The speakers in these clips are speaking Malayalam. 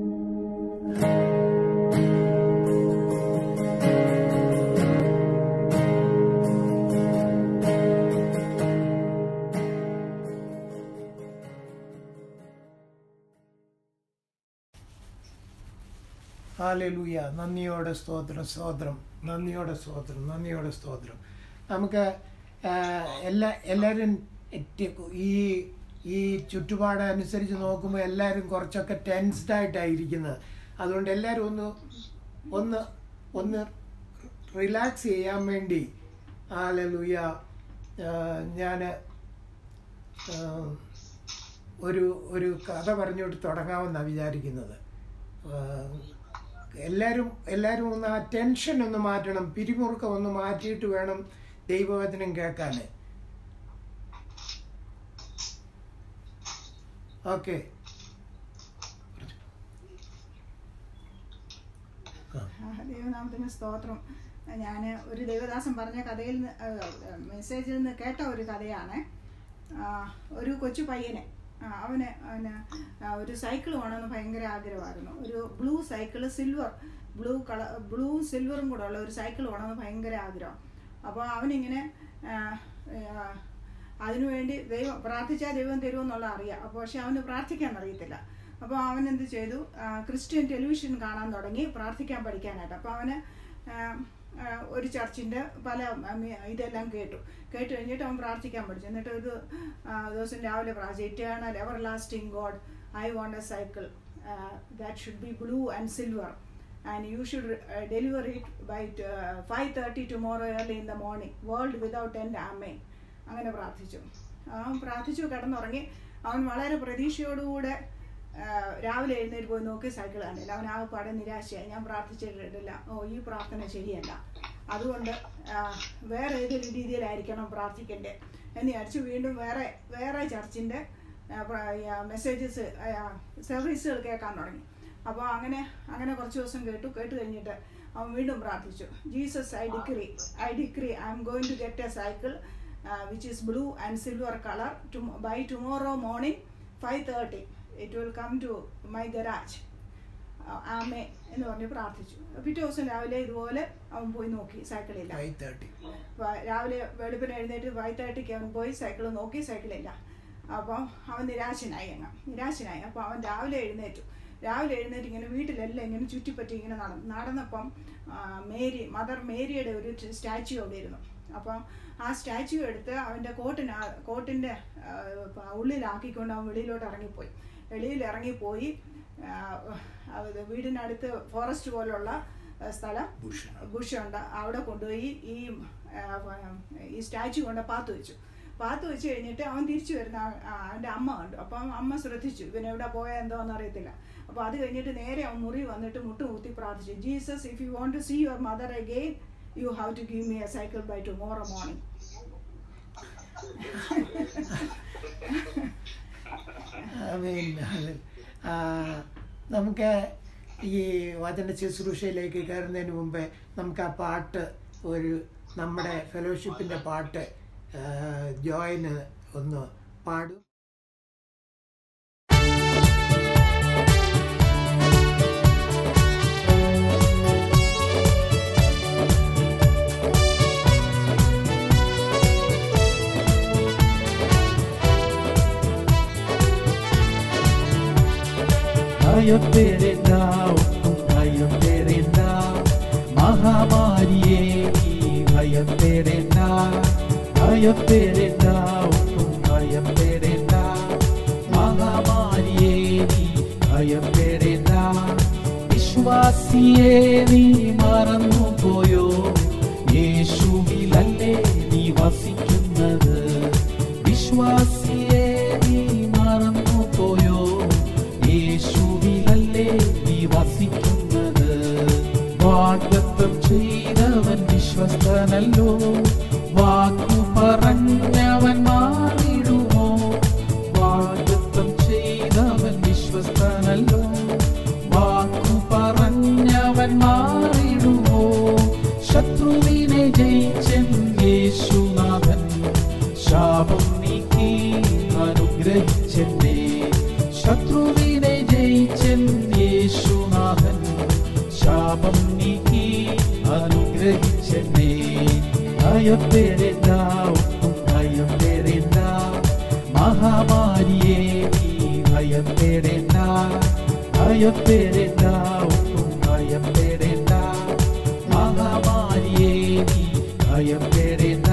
ഹാലലൂയ നന്ദിയോടെ സ്തോത്രം സ്തോത്രം നന്ദിയോടെ സ്തോത്രം നന്ദിയോടെ സ്തോത്രം നമുക്ക് ആ, എല്ലാ എല്ലാവരും എറ്റി- ഈ ഈ ചുറ്റുപാട് അനുസരിച്ച് നോക്കുമ്പോൾ എല്ലാവരും കുറച്ചൊക്കെ ടെൻസ്ഡ് ആയിട്ടായിരിക്കുന്നത് അതുകൊണ്ട് എല്ലാവരും ഒന്ന് ഒന്ന് ഒന്ന് റിലാക്സ് ചെയ്യാൻ വേണ്ടി ഹാലലൂയ ഞാൻ ഒരു ഒരു കഥ പറഞ്ഞുകൊണ്ട് തുടങ്ങാമെന്നാണ് വിചാരിക്കുന്നത് ആഹ് എല്ലാവരും എല്ലാവരും ഒന്ന് ആ ടെൻഷൻ ഒന്ന് മാറ്റണം പിരിമുറുക്കം ഒന്ന് മാറ്റിയിട്ട് വേണം ദൈവവചനം കേൾക്കാൻ ഓക്കെ ദൈവനാമത്തിന് സ്തോത്രം ഞാൻ ഒരു ദൈവദാസൻ പറഞ്ഞ കഥയിൽ നിന്ന് മെസ്സേജിൽ നിന്ന് കേട്ട ഒരു കഥയാണ് ആ, ഒരു കൊച്ചു പയ്യന് ആ, അവന് അവന് ആ, ഒരു സൈക്കിൾ വേണമെന്ന് ഭയങ്കര ആഗ്രഹമായിരുന്നു ഒരു blue cycle silver blue colour blue സിൽവറും കൂടെ ഉള്ള ഒരു സൈക്കിൾ വേണമെന്ന് ഭയങ്കര ആഗ്രഹം അപ്പോൾ അവനിങ്ങനെ ആ, ആ, അതിനുവേണ്ടി ദൈവം പ്രാർത്ഥിച്ചാൽ ദൈവം തരുമെന്നുള്ള അറിയാം അപ്പോൾ പക്ഷെ അവന് പ്രാർത്ഥിക്കാൻ അറിയത്തില്ല അപ്പോൾ അവൻ എന്ത് ചെയ്തു ആ, ക്രിസ്ത്യൻ ടെലിവിഷൻ കാണാൻ തുടങ്ങി പ്രാർത്ഥിക്കാൻ പഠിക്കാനായിട്ട് അപ്പോൾ അവന് ആ, ആ, ഒരു ചർച്ചിൻ്റെ പല ആ, മി- ഇതെല്ലാം കേട്ടു കേട്ട് കഴിഞ്ഞിട്ട് അവൻ പ്രാർത്ഥിക്കാൻ പഠിച്ചു എന്നിട്ട് ഒരു ആ, ദിവസം രാവിലെ പ്രാർത്ഥിച്ചു eternal everlasting God I want a cycle that should be blue and silver and you should uh, deliver it by uh, 5.30 tomorrow early in the morning world without end amen അങ്ങനെ പ്രാർത്ഥിച്ചു അവൻ പ്രാർത്ഥിച്ചു കിടന്നുറങ്ങി അവൻ വളരെ പ്രതീക്ഷയോടുകൂടെ ആ, രാവിലെ എഴുന്നേറ്റ് പോയി നോക്കി സൈക്കിൾ കണ്ടില്ല അവൻ ആകെപ്പാടെ നിരാശയായി ഞാൻ പ്രാർത്ഥിച്ചിട്ടില്ല ഓ ഈ പ്രാർത്ഥന ശരിയല്ല അതുകൊണ്ട് ആ, വേറെ ഏതൊരു രീതിയിലായിരിക്കണം പ്രാർത്ഥിക്കേണ്ടത് എന്ന് വിചാരിച്ചു വീണ്ടും വേറെ വേറെ ചർച്ചിൻ്റെ മെസ്സേജസ് സർവീസുകൾ കേൾക്കാൻ തുടങ്ങി അപ്പോൾ അങ്ങനെ അങ്ങനെ കുറച്ച് ദിവസം കേട്ടു കേട്ട് കഴിഞ്ഞിട്ട് അവൻ വീണ്ടും പ്രാർത്ഥിച്ചു Jesus I decree I decree I am going to get a cycle which is blue and silver colour by tomorrow morning five thirty it will come to my garage ആമേ എന്ന് പറഞ്ഞ് പ്രാർത്ഥിച്ചു പിറ്റേ ദിവസം രാവിലെ ഇതുപോലെ അവൻ പോയി നോക്കി സൈക്കിളില്ല ഫൈവ് തേർട്ടി വ- രാവിലെ വെളുപ്പിന് എഴുന്നേറ്റ് ഫൈവ് തേർട്ടിക്ക് അവൻ പോയി സൈക്കിൾ നോക്കി സൈക്കിളില്ല അപ്പം അവൻ നിരാശനായി അങ്ങ് നിരാശനായി അപ്പോൾ അവൻ രാവിലെ എഴുന്നേറ്റു രാവിലെ എഴുന്നേറ്റ് ഇങ്ങനെ വീട്ടിലെല്ലാം ഇങ്ങനെ ചുറ്റിപ്പറ്റി ഇങ്ങനെ നടന്നു നടന്നപ്പം ആ, മേരി മദർ മേരിയുടെ ഒരു സ്റ്റാച്യു അവിടെ ഇരുന്നു അപ്പം ആ സ്റ്റാച്യു എടുത്ത് അവൻ്റെ കോട്ടിന് കോട്ടിൻ്റെ ഉള്ളിലാക്കിക്കൊണ്ട് അവൻ വെളിയിലോട്ട് ഇറങ്ങിപ്പോയി വെളിയിൽ ഇറങ്ങിപ്പോയി ആ, അത് വീടിനടുത്ത് ഫോറസ്റ്റ് പോലുള്ള ആ, സ്ഥലം ബുഷുണ്ട് അവിടെ കൊണ്ടുപോയി ഈ ആ, ഈ സ്റ്റാച്ചു കൊണ്ട് പാത്ത് വെച്ചു പാത്ത് വെച്ച് കഴിഞ്ഞിട്ട് അവൻ തിരിച്ചു വരുന്ന ആ- ആ, അവൻ്റെ അമ്മ കണ്ടു അപ്പം അമ്മ ശ്രദ്ധിച്ചു ഇവൻ എവിടെ പോയാൽ എന്തോന്ന് അറിയത്തില്ല അപ്പോൾ അത് കഴിഞ്ഞിട്ട് നേരെ അവൻ മുറി വന്നിട്ട് മുട്ടുകുത്തി പ്രാർത്ഥിച്ചു Jesus if you want to see your mother again you have to give me a cycle by tomorrow morning ആമേൻ. ആ, നമുക്ക് ഈ വചന ശുശ്രൂഷയിലേക്ക് കയറുന്നതിന് മുമ്പേ നമുക്ക് ആ പാട്ട് ഒരു നമ്മുടെ ഫെലോഷിപ്പിൻ്റെ പാട്ട് ആ, ജോയിന് ഒന്ന് പാടും ഭയപ്പെടേണ്ട ഒട്ടും ഭയപ്പെടേണ്ട മഹാമാരിയെ നീ ഭയപ്പെടേണ്ട ഭയപ്പെടേണ്ട ഒട്ടും ഭയപ്പെടേണ്ട മഹാമാരിയെ നീ ഭയപ്പെടേണ്ട വിശ്വാസിയെ നീ മറന്നു പോയോ യേശുവിലല്ലേ നീ വസിക്കുന്നത് വിശ്വാസിയെ നീ മറന്നു പോയോ യേശുവിലല്ലേ നീ വസിക്കുന്നത് വാഗ്ദത്തം ചെയ്തവൻ വിശ്വസ്തനല്ലോ വാക്കു പറഞ്ഞവൻ മാറിടുമോ വാഗ്ദത്തം ചെയ്തവൻ വിശ്വസ്തനല്ലോ വാക്കു പറഞ്ഞവൻ മാറിടുമോ ശത്രുവിനെ ജയിച്ചൻ യേശുനാഥൻ ശാപം നീക്കി അനുഗ്രഹിച്ചെന്നെ ശത്രുവിനെ ജയിച്ചൻ യേശു ഭയപ്പെടേണ്ട ഒട്ടും ഭയപ്പെടേണ്ട മഹാമാരിയെ നീ ഭയപ്പെടേണ്ട ഭയപ്പെടേണ്ട ഒട്ടും ഭയപ്പെടേണ്ട മഹാമാരിയെ നീ ഭയപ്പെടേണ്ട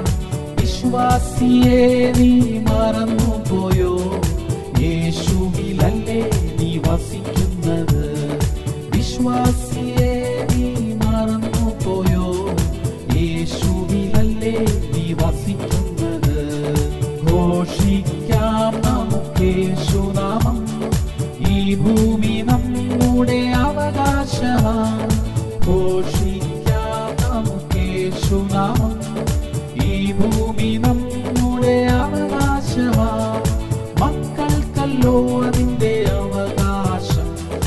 വിശ്വാസിയെ നീ മറന്നു പോയോ യേശുവിലല്ലേ നീ വസിക്കുന്നത് വിശ്വാസിയെ നീ മറന്നു പോയോ യേശുവിലല്ലേ നീ വസിക്കുന്നത് ഘോഷിക്കാം നമുക്കേശുനാമം ഈ ഭൂമി നമ്മുടെ അവകാശമാണ് ഘോഷിക്കാം നമുക്കേശുനാമം ഈ ഭൂമി നമ്മുടെ അവകാശമാണ് മക്കൾക്കല്ലോ അതിന്റെ അവകാശം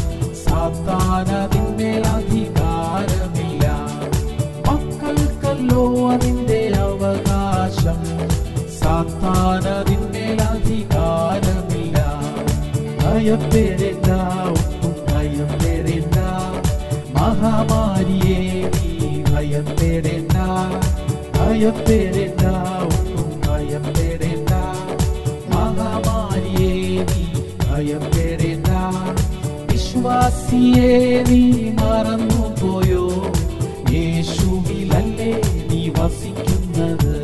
സാത്താനതിന്മേൽ അധികാരമില്ല മക്കൾക്കല്ലോ അതിന്റെ അവകാശം സാത്താനതിന്മേൽ അധികാരമില്ല ഭയപ്പെടേണ്ട ഒട്ടും ഭയപ്പെടേണ്ട മഹാമാരിയെ നീ ഭയപ്പെടേണ്ട ഭയപ്പെടേണ്ട ഒട്ടും ഭയപ്പെടേണ്ട മഹാമാരിയെ നീ ഭയപ്പെടേണ്ട വിശ്വാസിയെ നീ മറന്നു പോയോ യേശുവിലല്ലേ നീ വസിക്കുന്നത്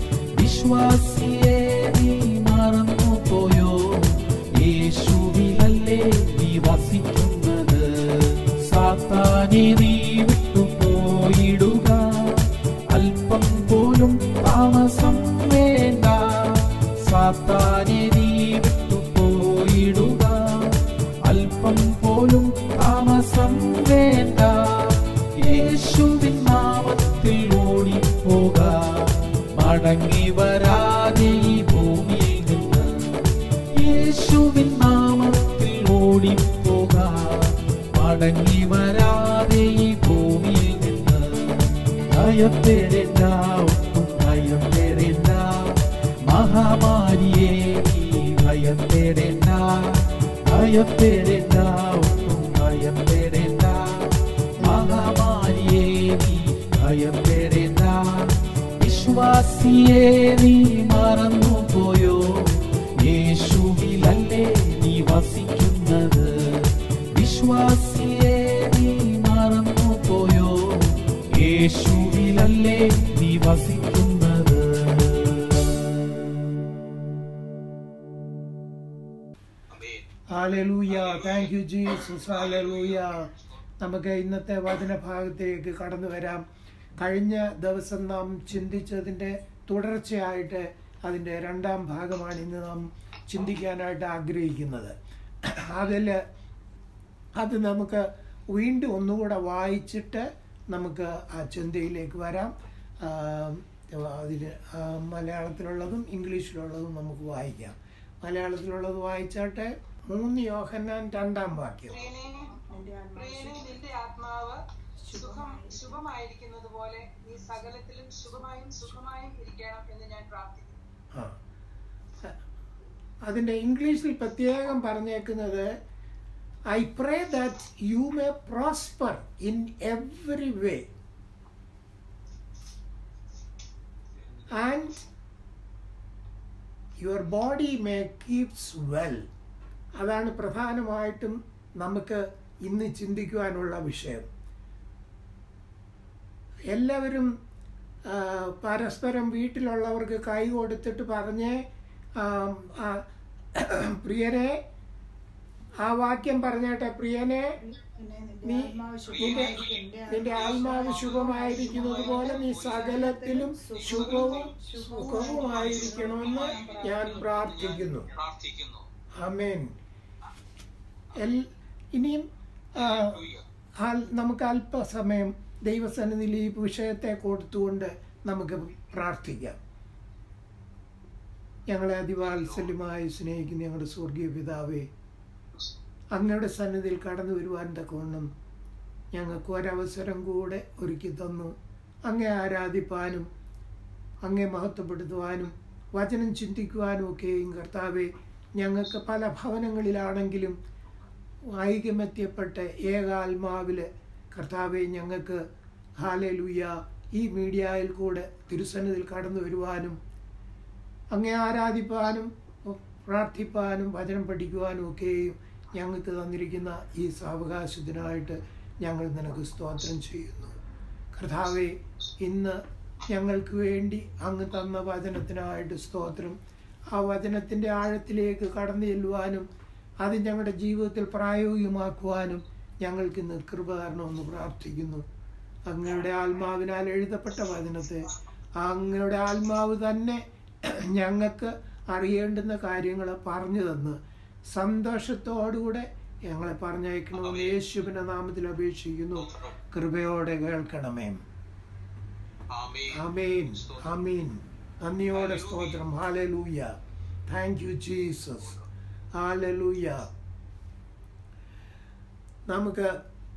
വിശ്വാസിയെ നീ മറന്നു പോയോ യേശുവിലല്ലേ നീ വസിക്കുന്നത് സാത്താനെ നീ വിട്ടുപോയിടുക അല്പം പോലും താമസം വേണ്ട സാത്താനെ നീ വിട്ടുപോയിടുക അല്പം പോലും താമസം വേണ്ട യേശുവിൻ നാമത്തിൽ ഓടിപ്പോക മടങ്ങി വരാതെ ഈ ഭൂമിയിൽ നിന്ന് യേശുവിൻ നാമത്തിൽ ഓടിപ്പോക മടങ്ങി വരാതെ ഈ ഭൂമിയിൽ നിന്ന് ഭയപ്പെടേണ്ട ഒട്ടും ഭയപ്പെടേണ്ട മഹാമാരിയെ നീ ഭയപ്പെടേണ്ട ഭയപ്പെടേണ്ട ഒട്ടും ഭയപ്പെടേണ്ട മഹാമാരിയെ നീ ഭയപ്പെടേണ്ട വിശ്വാസിയെ നീ മറന്നു പോയോ യേശുവിലല്ലേ നീ വസിക്കുന്നത് വിശ്വാസിയെ നീ മറന്നു പോയോ യേശുവിലല്ലേ നീ വസിക്കുന്നത് ഹാലലൂയ താങ്ക് യു ജീസസ് ഹാലലൂയ നമുക്ക് ഇന്നത്തെ വചനഭാഗത്തേക്ക് കടന്നു വരാം കഴിഞ്ഞ ദിവസം നാം ചിന്തിച്ചതിൻ്റെ തുടർച്ചയായിട്ട് അതിൻ്റെ രണ്ടാം ഭാഗമാണ് ഇന്ന് നാം ചിന്തിക്കാനായിട്ട് ആഗ്രഹിക്കുന്നത് അതിൽ അത് നമുക്ക് വീണ്ടും ഒന്നുകൂടെ വായിച്ചിട്ട് നമുക്ക് ആ ചിന്തയിലേക്ക് വരാം അതിൽ മലയാളത്തിലുള്ളതും ഇംഗ്ലീഷിലുള്ളതും നമുക്ക് വായിക്കാം മലയാളത്തിലുള്ളത് വായിച്ചാട്ടെ മൂന്ന് യോഹന്നാൻ രണ്ടാം വാക്യം നിന്റെ ആത്മാവ് പ്രിയനെ നിന്റെ ആത്മാവ് സുഖം ശുഭമായിരിക്കുന്നത് പോലെ നീ സകലത്തിലും ശുഭമായും സുഖമായും ഇരിക്കണം എന്ന് ഞാൻ പ്രാർത്ഥിക്കുന്നു ആ അതിൻ്റെ ഇംഗ്ലീഷിൽ പ്രത്യേകം പറഞ്ഞേക്കുന്നത് I pray that you may prosper in every way and your body may keeps well അതാണ് പ്രധാനമായിട്ടും നമുക്ക് ഇന്ന് ചിന്തിക്കുവാനുള്ള വിഷയം എല്ലാവരും ആ, പരസ്പരം വീട്ടിലുള്ളവർക്ക് കൈ കൊടുത്തിട്ട് പറഞ്ഞ് ആ, ആ, പ്രിയനെ ആ വാക്യം പറഞ്ഞേട്ടെ പ്രിയനെ പിന്നെ നിന്റെ നീ ആത്മാവ് നിന്റെ ശുഭമായിരിക്കും. നിന്റെ ആത്മാവ് ശുഭമായിരിക്കുന്നത് പോലെ നീ സകലത്തിലും ശുഭവും സുഖവുമായിരിക്കണമെന്ന് ഞാൻ പ്രാർത്ഥിക്കുന്നു അമേൻ എൽ ഇനിയും ആ, അൽ- നമുക്ക് അല്പസമയം ദൈവസന്നിധിയിൽ ഈ വിഷയത്തെ കൊടുത്തുകൊണ്ട് നമുക്ക് പ്രാർത്ഥിക്കാം ഞങ്ങളെ അതിവാത്സല്യമായി സ്നേഹിക്കുന്ന ഞങ്ങളുടെ സ്വർഗീയ പിതാവേ അങ്ങയുടെ സന്നിധിയിൽ കടന്നു വരുവാൻ തക്കവണ്ണം ഞങ്ങൾക്ക് ഒരവസരം കൂടെ ഒരുക്കി തന്നു അങ്ങേ ആരാധിപ്പാനും അങ്ങേ മഹത്വപ്പെടുത്തുവാനും വചനം ചിന്തിക്കുവാനും ഒക്കെയും കർത്താവെ ഞങ്ങൾക്ക് പല ഭവനങ്ങളിലാണെങ്കിലും ഐകമത്യപ്പെട്ട് ഏകാത്മാവിൽ കർത്താവെ ഞങ്ങൾക്ക് ഹാലലുയ ഈ മീഡിയയിൽ കൂടെ തിരുസന്നിധിയിൽ കടന്നു വരുവാനും അങ്ങേ ആരാധിപ്പാനും പ്രാർത്ഥിപ്പാനും വചനം പഠിക്കുവാനും ഒക്കെയും ഞങ്ങൾക്ക് തന്നിരിക്കുന്ന ഈ സാവകാശത്തിനായിട്ട് ഞങ്ങൾ നിനക്ക് സ്തോത്രം ചെയ്യുന്നു കർത്താവെ ഇന്ന് ഞങ്ങൾക്ക് വേണ്ടി അങ്ങ് തന്ന വചനത്തിനായിട്ട് സ്തോത്രം ആ വചനത്തിൻ്റെ ആഴത്തിലേക്ക് കടന്നു ചെല്ലുവാനും അത് ഞങ്ങളുടെ ജീവിതത്തിൽ പ്രായോഗികമാക്കുവാനും ഞങ്ങൾക്ക് ഇന്ന് കൃപ തരണമെന്ന് പ്രാർത്ഥിക്കുന്നു അങ്ങയുടെ ആത്മാവിനാൽ എഴുതപ്പെട്ട വചനത്തെ ആ അങ്ങയുടെ ആത്മാവ് തന്നെ ഞങ്ങൾക്ക് അറിയേണ്ടുന്ന കാര്യങ്ങൾ പറഞ്ഞു തന്ന് സന്തോഷത്തോടുകൂടെ ഞങ്ങളെ പറഞ്ഞയക്കണമെന്ന് യേശുവിൻ്റെ നാമത്തിൽ അപേക്ഷിക്കുന്നു കൃപയോടെ കേൾക്കണമേ അമീൻ അമീൻ നന്ദിയോടെ സ്തോത്രം ഹാലലൂയ താങ്ക് യു ജീസസ് ഹാലലൂയ നമുക്ക്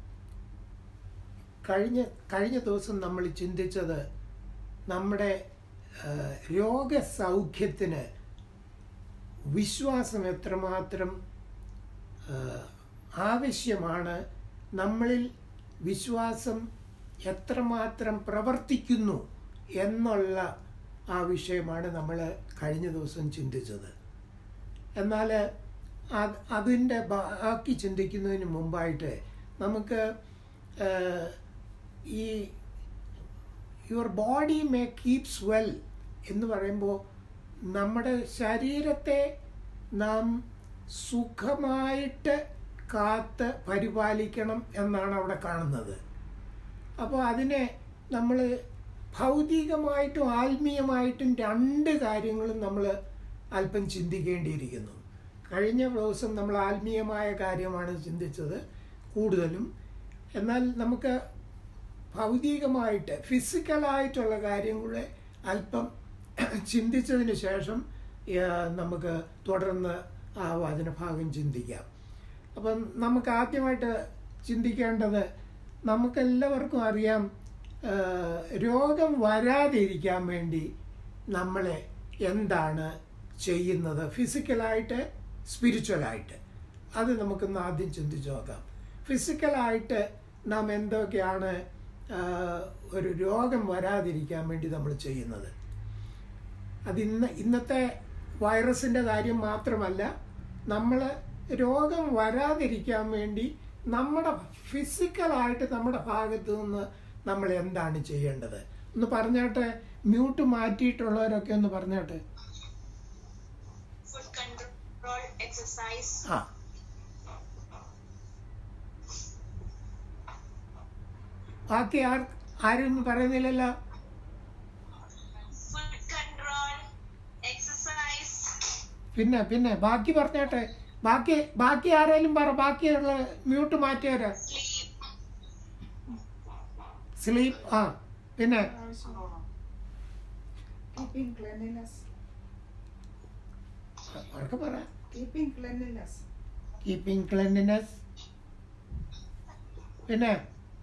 കഴിഞ്ഞ കഴിഞ്ഞ ദിവസം നമ്മൾ ചിന്തിച്ചത് നമ്മുടെ ആ, രോഗസൗഖ്യത്തിന് വിശ്വാസം എത്രമാത്രം ആ, ആവശ്യമാണ് നമ്മളിൽ വിശ്വാസം എത്രമാത്രം പ്രവർത്തിക്കുന്നു എന്നുള്ള ആ വിഷയമാണ് നമ്മൾ കഴിഞ്ഞ ദിവസം ചിന്തിച്ചത് എന്നാൽ അത് അതിൻ്റെ ബാക്കി ചിന്തിക്കുന്നതിന് മുമ്പായിട്ട് നമുക്ക് ആ, ഈ your body may keeps well എന്ന് പറയുമ്പോൾ നമ്മുടെ ശരീരത്തെ നാം സുഖമായിട്ട് കാത്ത് പരിപാലിക്കണം എന്നാണ് അവിടെ കാണുന്നത് അപ്പോൾ അതിനെ നമ്മൾ ഭൗതികമായിട്ടും ആത്മീയമായിട്ടും രണ്ട് കാര്യങ്ങളും നമ്മൾ അല്പം ചിന്തിക്കേണ്ടിയിരിക്കുന്നു കഴിഞ്ഞ ദിവസം നമ്മൾ ആത്മീയമായ കാര്യമാണ് ചിന്തിച്ചത് കൂടുതലും എന്നാൽ നമുക്ക് ഭൗതികമായിട്ട് ഫിസിക്കലായിട്ടുള്ള കാര്യങ്ങളെ അല്പം ചിന്തിച്ചതിന് ശേഷം ആ, നമുക്ക് തുടർന്ന് ആ വചനഭാഗം ചിന്തിക്കാം അപ്പം നമുക്ക് ആദ്യമായിട്ട് ചിന്തിക്കേണ്ടത് നമുക്കെല്ലാവർക്കും അറിയാം ആ, രോഗം വരാതിരിക്കാൻ വേണ്ടി നമ്മളെ എന്താണ് ചെയ്യുന്നത് ഫിസിക്കലായിട്ട് സ്പിരിച്വലായിട്ട് അത് നമുക്കൊന്ന് ആദ്യം ചിന്തിച്ച് നോക്കാം ഫിസിക്കലായിട്ട് നാം എന്തൊക്കെയാണ് ആ, ഒരു രോഗം വരാതിരിക്കാൻ വേണ്ടി നമ്മൾ ചെയ്യുന്നത് അത് ഇന്ന് ഇന്നത്തെ വൈറസിൻ്റെ കാര്യം മാത്രമല്ല നമ്മൾ രോഗം വരാതിരിക്കാൻ വേണ്ടി നമ്മുടെ ഫിസിക്കലായിട്ട് നമ്മുടെ ഭാഗത്തു നിന്ന് നമ്മൾ എന്താണ് ചെയ്യേണ്ടത് ഒന്ന് പറഞ്ഞാട്ടെ മ്യൂട്ട് മാറ്റിയിട്ടുള്ളവരൊക്കെ ഒന്ന് പറഞ്ഞാട്ടെ food control, exercise, ആ ബാക്കി ആർ ആരും പറയുന്നില്ലല്ലോ food control, exercise, പിന്നെ പിന്നെ ബാക്കി പറഞ്ഞാട്ടെ ബാക്കി ബാക്കി ആരെങ്കിലും പറ ബാക്കിയുള്ള മ്യൂട്ട് മാറ്റിയവരാ sleep, സ്ലീപ്പ് ആ പിന്നെ കീപ്പിംഗ് ക്ലെൻലിനെസ് അവർക്ക് പറ കീപ്പിംഗ് ക്ലെൻലിനെസ് കീപ്പിംഗ് ക്ലെൻലിനെസ് പിന്നെ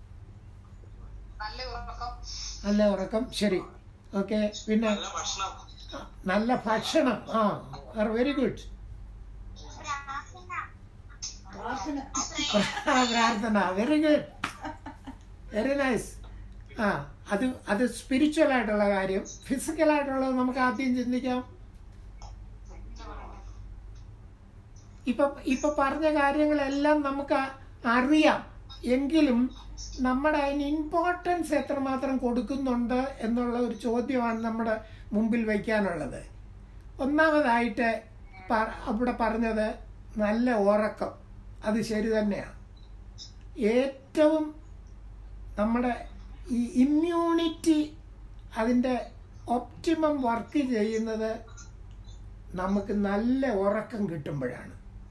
നല്ല ഉറക്കം, നല്ല ഉറക്കം ശരി ഓക്കെ പിന്നെ നല്ല ഭക്ഷണം ആ, നല്ല ഭക്ഷണം ആ വെരി ഗുഡ് പ്രാർത്ഥന പ്രാർത്ഥന വെരി ഗുഡ് വെരി നൈസ് ആ അത് അത് സ്പിരിച്വൽ ആയിട്ടുള്ള കാര്യം ഫിസിക്കൽ ആയിട്ടുള്ളത് നമുക്ക് ആദ്യം ചിന്തിക്കാം ഇപ്പൊ ഇപ്പൊ പറഞ്ഞ കാര്യങ്ങളെല്ലാം നമുക്ക് അറിയാം എങ്കിലും നമ്മുടെ അതിന് ഇമ്പോർട്ടൻസ് എത്രമാത്രം കൊടുക്കുന്നുണ്ട് എന്നുള്ള ഒരു ചോദ്യമാണ് നമ്മുടെ മുമ്പിൽ വയ്ക്കാനുള്ളത് ഒന്നാമതായിട്ട് പ- അവിടെ പറഞ്ഞത് നല്ല ഉറക്കം അത് ശരി തന്നെയാണ് ഏറ്റവും നമ്മുടെ ഈ ഇമ്മ്യൂണിറ്റി അതിൻ്റെ ഒപ്റ്റിമം വർക്ക് ചെയ്യുന്നത് നമുക്ക് നല്ല ഉറക്കം കിട്ടുമ്പോഴാണ്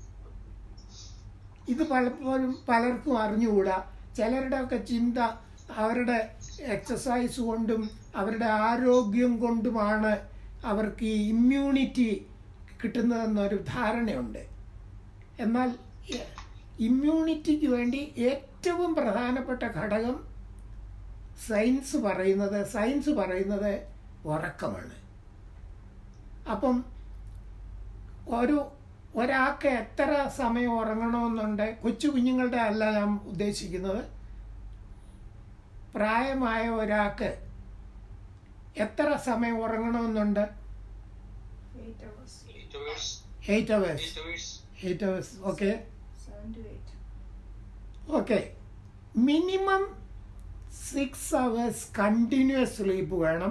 ഇത് പലപ്പോഴും പലർക്കും അറിഞ്ഞുകൂടാ ചിലരുടെയൊക്കെ ചിന്ത അവരുടെ എക്സസൈസ് കൊണ്ടും അവരുടെ ആരോഗ്യം കൊണ്ടുമാണ് അവർക്ക് ഈ ഇമ്മ്യൂണിറ്റി കിട്ടുന്നതെന്നൊരു ധാരണയുണ്ട് എന്നാൽ ഇമ്മ്യൂണിറ്റിക്ക് വേണ്ടി ഏറ്റവും പ്രധാനപ്പെട്ട ഘടകം സയൻസ് പറയുന്നത് സയൻസ് പറയുന്നത് ഉറക്കമാണ് അപ്പം ഒരു ഒരാൾക്ക് എത്ര സമയം ഉറങ്ങണമെന്നുണ്ട് കൊച്ചു കുഞ്ഞുങ്ങളുടെ അല്ല ഞാൻ ഉദ്ദേശിക്കുന്നത് പ്രായമായ ഒരാൾക്ക് എത്ര സമയം ഉറങ്ങണമെന്നുണ്ട് eight hours Eight hours. Eight hours Eight hours. Eight hours okay seven to eight okay minimum six hours continuous sleep വേണം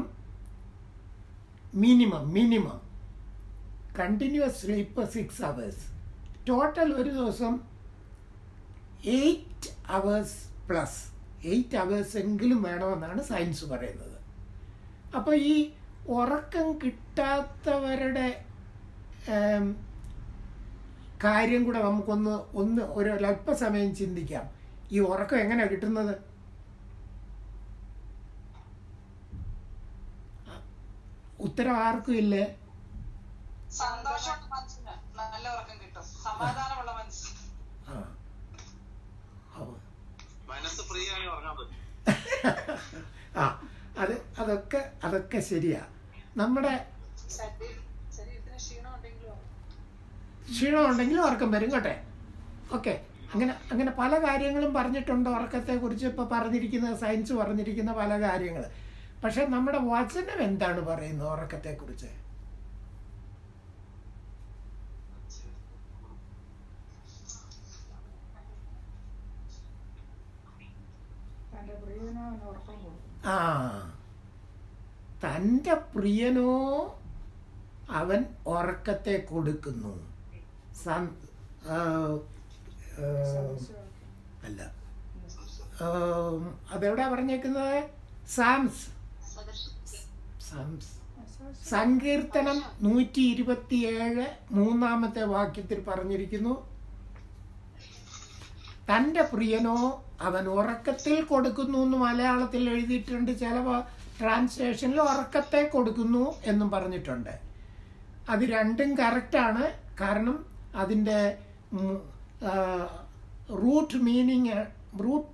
minimum minimum continuous sleep six hours total ഒരു ദിവസം eight hours plus eight hours എങ്കിലും വേണമെന്നാണ് സയൻസ് പറയുന്നത് അപ്പോൾ ഈ ഉറക്കം കിട്ടാത്തവരുടെ ഏം, കാര്യം കൂടെ നമുക്കൊന്ന് ഒന്ന് ഒരു അല്പസമയം ചിന്തിക്കാം ഈ ഉറക്കം എങ്ങനെയാണ് കിട്ടുന്നത് ഉത്തരം ആർക്കും ഇല്ലേ സന്തോഷമുള്ള മനസ്സിന് നല്ല ഉറക്കം കിട്ടും സമാധാനമുള്ള മനസ്സ് ആ ഓ. മനസ്സ് ഫ്രീ ആയി ഉറങ്ങാൻ പറ്റും ആ അത് അതൊക്കെ അതൊക്കെ ശരിയാ നമ്മുടെ ശരീരം ശരീരത്തിന് ക്ഷീണം ഉണ്ടെങ്കിലും ക്ഷീണം ഉണ്ടെങ്കിലും ഉറക്കം വരും കേട്ടെ ഓക്കെ അങ്ങനെ അങ്ങനെ പല കാര്യങ്ങളും പറഞ്ഞിട്ടുണ്ട് ഉറക്കത്തെക്കുറിച്ച് ഇപ്പോൾ പറഞ്ഞിരിക്കുന്ന സയൻസ് പറഞ്ഞിരിക്കുന്ന പല കാര്യങ്ങൾ പക്ഷെ നമ്മുടെ വചനം എന്താണ് പറയുന്നത് ഉറക്കത്തെക്കുറിച്ച് തൻ്റെ പ്രിയനോ അവന് ഉറക്കം കൊടുക്കും ആ തൻ്റെ പ്രിയനോ അവൻ ഉറക്കത്തെ കൊടുക്കുന്നു സം- ആ, ആ, അല്ല ആം, അതെവിടാ പറഞ്ഞേക്കുന്നത് സാംസ് സാംസ് സങ്കീർത്തനം നൂറ്റി ഇരുപത്തിയേഴ് മൂന്നാമത്തെ വാക്യത്തിൽ പറഞ്ഞിരിക്കുന്നു തൻ്റെ പ്രിയനോ അവൻ ഉറക്കത്തിൽ കൊടുക്കുന്നു എന്ന് മലയാളത്തിൽ എഴുതിയിട്ടുണ്ട് ചില ട്രാൻസ്ലേഷനിൽ ഉറക്കത്തെ കൊടുക്കുന്നു എന്നും പറഞ്ഞിട്ടുണ്ട് അത് രണ്ടും കറക്റ്റാണ് കാരണം അതിൻ്റെ റൂട്ട് മീനിങ് റൂട്ട്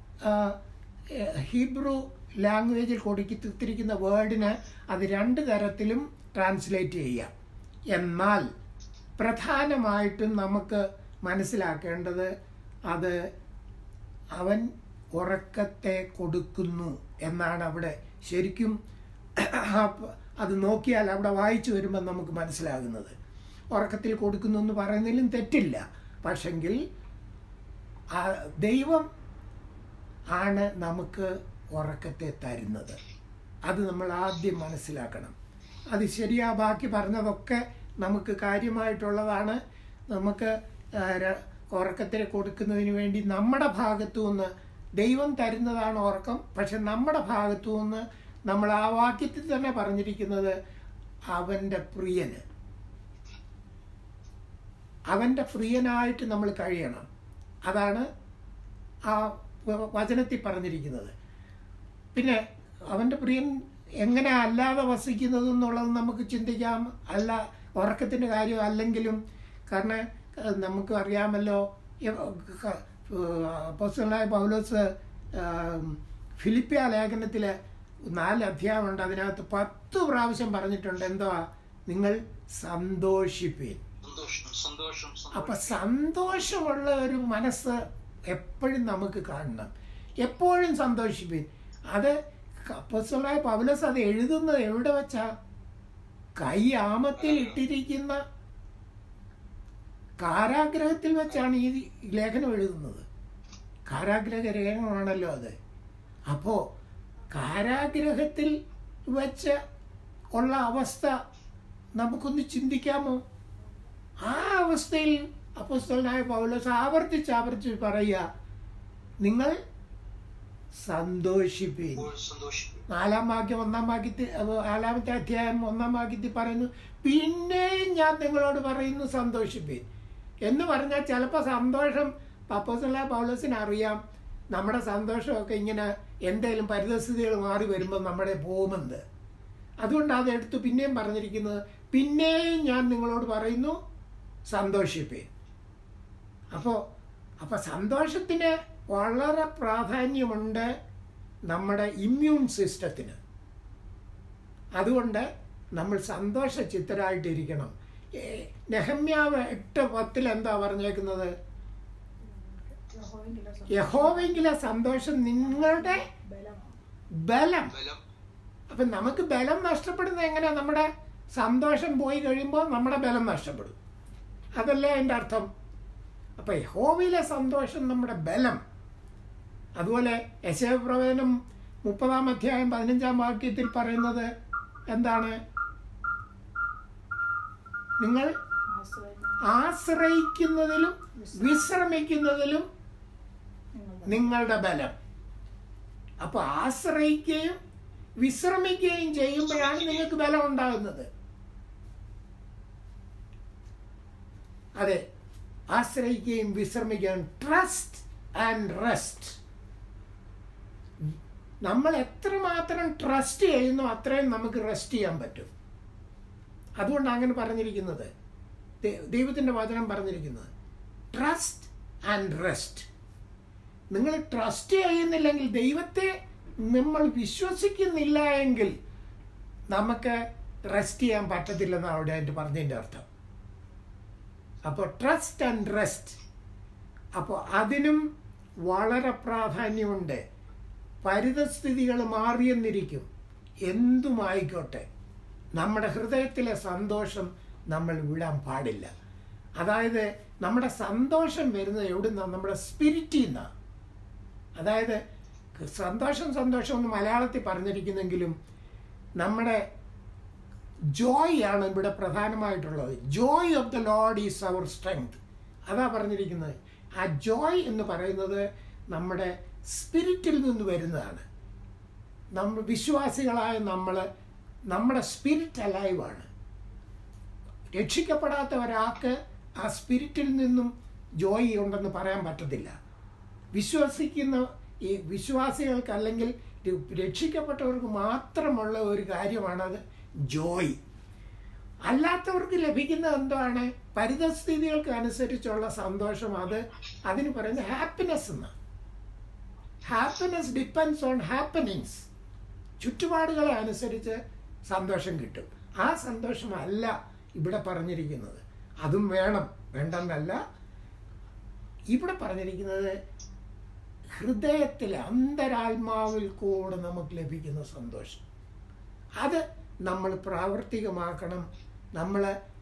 ഹീബ്രു ലാംഗ്വേജിൽ കൊടുത്തിരിക്കുന്ന വേർഡിന് അത് രണ്ട് തരത്തിലും ട്രാൻസ്ലേറ്റ് ചെയ്യാം എന്നാൽ പ്രധാനമായിട്ടും നമുക്ക് മനസ്സിലാക്കേണ്ടത് അത് അവൻ ഉറക്കത്തെ കൊടുക്കുന്നു എന്നാണ് അവിടെ ശരിക്കും അപ്പ- അത് നോക്കിയാൽ അവിടെ വായിച്ചു വരുമ്പോൾ നമുക്ക് മനസ്സിലാകുന്നത് ഉറക്കത്തിൽ കൊടുക്കുന്നു എന്ന് പറയുന്നതിലും തെറ്റില്ല പക്ഷെങ്കിൽ ആ ദൈവം ആണ് നമുക്ക് ഉറക്കത്തെ തരുന്നത് അത് നമ്മൾ ആദ്യം മനസ്സിലാക്കണം അത് ശരിയാ ബാക്കി പറഞ്ഞതൊക്കെ നമുക്ക് കാര്യമായിട്ടുള്ളതാണ് നമുക്ക് ആ, ര- ഉറക്കത്തെ കൊടുക്കുന്നതിന് വേണ്ടി നമ്മുടെ ഭാഗത്തു നിന്ന് ദൈവം തരുന്നതാണ് ഉറക്കം പക്ഷെ നമ്മുടെ ഭാഗത്തു നിന്ന് നമ്മൾ ആ വാക്യത്തിൽ തന്നെ പറഞ്ഞിരിക്കുന്നത് അവൻ്റെ പ്രിയന് അവൻ്റെ പ്രിയനായിട്ട് നമ്മൾ കഴിയണം അതാണ് ആ വ- വചനത്തിൽ പറഞ്ഞിരിക്കുന്നത് പിന്നെ അവൻ്റെ പ്രിയൻ എങ്ങനെ അല്ലാതെ വസിക്കുന്നത് എന്നുള്ളത് നമുക്ക് ചിന്തിക്കാം അല്ല ഉറക്കത്തിൻ്റെ കാര്യം അല്ലെങ്കിലും കാരണം ഏഹ്, നമുക്ക് അറിയാമല്ലോ അപ്പോസ്റ്റലായ പൗലോസ് ആം, ഫിലിപ്പിയ ലേഖനത്തിൽ നാല് അധ്യായമുണ്ട് അതിനകത്ത് പത്ത് പ്രാവശ്യം പറഞ്ഞിട്ടുണ്ട് എന്തുവാ നിങ്ങൾ സന്തോഷിപ്പീൻ സന്തോഷം സന്തോഷം അപ്പൊ സന്തോഷം സന്തോഷമുള്ള ഒരു മനസ്സ് എപ്പോഴും നമുക്ക് കാണണം എപ്പോഴും സന്തോഷിപ്പിൻ അത് അപ്പസ്വലായ പൗലസ് അത് എഴുതുന്നത് എവിടെ വെച്ചാ കൈ ആമത്തിൽ ഇട്ടിരിക്കുന്ന കാരാഗ്രഹത്തിൽ വെച്ചാണ് ഈ ലേഖനം എഴുതുന്നത് കാരാഗ്രഹ ലേഖനമാണല്ലോ അത് അപ്പോ കാരാഗ്രഹത്തിൽ വെച്ച് ഉള്ള അവസ്ഥ നമുക്കൊന്ന് ചിന്തിക്കാമോ ആ അവസ്ഥയിൽ അപ്പോസ്തലനായ പൗലോസ് ആവർത്തിച്ച് ആവർത്തിച്ച് പറയുക നിങ്ങൾ സന്തോഷിപ്പീൻ ഇപ്പോൾ സന്തോഷിക്കും നാലാം വാക്യം ഒന്നാം വാക്യത്തിൽ അഹ് നാലാമത്തെ അധ്യായം ഒന്നാം വാക്യത്തിൽ പറയുന്നു പിന്നെയും ഞാൻ നിങ്ങളോട് പറയുന്നു സന്തോഷിപ്പീൻ എന്ന് പറഞ്ഞാൽ ചിലപ്പോൾ സന്തോഷം പപ്പോസല പൗലോസിന് അറിയാം നമ്മുടെ സന്തോഷമൊക്കെ ഇങ്ങനെ എന്തെങ്കിലും പരിതസ്ഥിതികൾ മാറി വരുമ്പോൾ നമ്മുടെ പോകുമെന്ന് അതുകൊണ്ട് അത് എടുത്ത് പിന്നെയും പറഞ്ഞിരിക്കുന്നത് പിന്നെയും ഞാൻ നിങ്ങളോട് പറയുന്നു സന്തോഷിപ്പീൻ അപ്പോൾ അപ്പോൾ സന്തോഷത്തിന് വളരെ പ്രാധാന്യമുണ്ട് നമ്മുടെ ഇമ്മ്യൂൺ സിസ്റ്റത്തിന് അതുകൊണ്ട് നമ്മൾ സന്തോഷ ചിത്തരായിട്ടിരിക്കണം ഏ, നെഹമ്യാവ് എട്ട് പത്തിൽ എന്താ പറഞ്ഞേക്കുന്നത് യഹോവയെങ്കിലോ സന്തോഷം യഹോവെങ്കിലെ സന്തോഷം നിങ്ങളുടെ ബലമാണ് ബലം ബലം അപ്പം നമുക്ക് ബലം നഷ്ടപ്പെടുന്നത് എങ്ങനെയാ നമ്മുടെ സന്തോഷം പോയി കഴിയുമ്പോൾ നമ്മുടെ ബലം നഷ്ടപ്പെടും അതല്ലേ അതിൻ്റെ അർത്ഥം അപ്പം യഹോവയിലെ സന്തോഷം നമ്മുടെ ബലം അതുപോലെ യശയപ്രവചനം മുപ്പതാം അധ്യായം പതിനഞ്ചാം വാക്യത്തിൽ പറയുന്നത് എന്താണ് നിങ്ങൾ ആശ്രയിക്കുന്നതിലും വിശ്രമിക്കുന്നതിലും നിങ്ങളുടെ ബലം അപ്പൊ ആശ്രയിക്കുകയും വിശ്രമിക്കുകയും ചെയ്യുമ്പോഴാണ് നിങ്ങൾക്ക് ബലം ഉണ്ടാകുന്നത് അതെ ആശ്രയിക്കുകയും വിശ്രമിക്കുകയും ട്രസ്റ്റ് ആൻഡ് റെസ്റ്റ് നമ്മൾ എത്രമാത്രം ട്രസ്റ്റ് ചെയ്യുന്നു അത്രയും നമുക്ക് റെസ്റ്റ് ചെയ്യാൻ പറ്റും അതുകൊണ്ടാണ് അങ്ങനെ പറഞ്ഞിരിക്കുന്നത് ദൈ- ദൈവത്തിൻ്റെ വചനം പറഞ്ഞിരിക്കുന്നത് ട്രസ്റ്റ് ആൻഡ് റെസ്റ്റ് നിങ്ങൾ ട്രസ്റ്റ് ചെയ്യുന്നില്ലെങ്കിൽ ദൈവത്തെ നമ്മൾ വിശ്വസിക്കുന്നില്ല എങ്കിൽ നമുക്ക് റെസ്റ്റ് ചെയ്യാൻ പറ്റത്തില്ലെന്നാണ് അവിടെ ആയിട്ട് പറഞ്ഞതിൻ്റെ അർത്ഥം അപ്പോൾ ട്രസ്റ്റ് ആൻഡ് റെസ്റ്റ് അപ്പോൾ അതിനും വളരെ പ്രാധാന്യമുണ്ട് പരിതസ്ഥിതികൾ മാറിയെന്നിരിക്കും എന്തുമായിക്കോട്ടെ നമ്മുടെ ഹൃദയത്തിലെ സന്തോഷം നമ്മൾ വിടാൻ പാടില്ല അതായത് നമ്മുടെ സന്തോഷം വരുന്നത് എവിടുന്നാണ് നമ്മുടെ സ്പിരിറ്റിൽ നിന്നാണ് അതായത് സന്തോഷം സന്തോഷം എന്ന് മലയാളത്തിൽ പറഞ്ഞിരിക്കുന്നെങ്കിലും നമ്മുടെ ജോയ് ആണ് ഇവിടെ പ്രധാനമായിട്ടുള്ളത് joy of the Lord is our strength അതാ പറഞ്ഞിരിക്കുന്നത് ആ ജോയ് എന്ന് പറയുന്നത് നമ്മുടെ സ്പിരിറ്റിൽ നിന്ന് വരുന്നതാണ് നമ്മൾ വിശ്വാസികളായ നമ്മൾ നമ്മുടെ സ്പിരിറ്റ് അലൈവാണ് രക്ഷിക്കപ്പെടാത്ത ഒരാൾക്ക് ആ സ്പിരിറ്റിൽ നിന്നും ജോയി ഉണ്ടെന്ന് പറയാൻ പറ്റത്തില്ല വിശ്വസിക്കുന്ന ഈ വിശ്വാസികൾക്ക് അല്ലെങ്കിൽ ര- രക്ഷിക്കപ്പെട്ടവർക്ക് മാത്രമുള്ള ഒരു കാര്യമാണത് ജോയ് അല്ലാത്തവർക്ക് ലഭിക്കുന്നത് എന്താണ് പരിതസ്ഥിതികൾക്ക് അനുസരിച്ചുള്ള സന്തോഷം അത് അതിന് പറയുന്നത് ഹാപ്പിനെസ് എന്നാണ് ഹാപ്പിനെസ് ഡിപ്പെൻസ് ഓൺ ഹാപ്പനിങ്സ് ചുറ്റുപാടുകളെ അനുസരിച്ച് സന്തോഷം കിട്ടും ആ സന്തോഷമല്ല ഇവിടെ പറഞ്ഞിരിക്കുന്നത് അതും വേണം വേണ്ടെന്നല്ല ഇവിടെ പറഞ്ഞിരിക്കുന്നത് ഹൃദയത്തിൽ അന്തരാത്മാവിൽ കൂടെ നമുക്ക് ലഭിക്കുന്ന സന്തോഷം അത് നമ്മൾ പ്രാവർത്തികമാക്കണം നമ്മൾ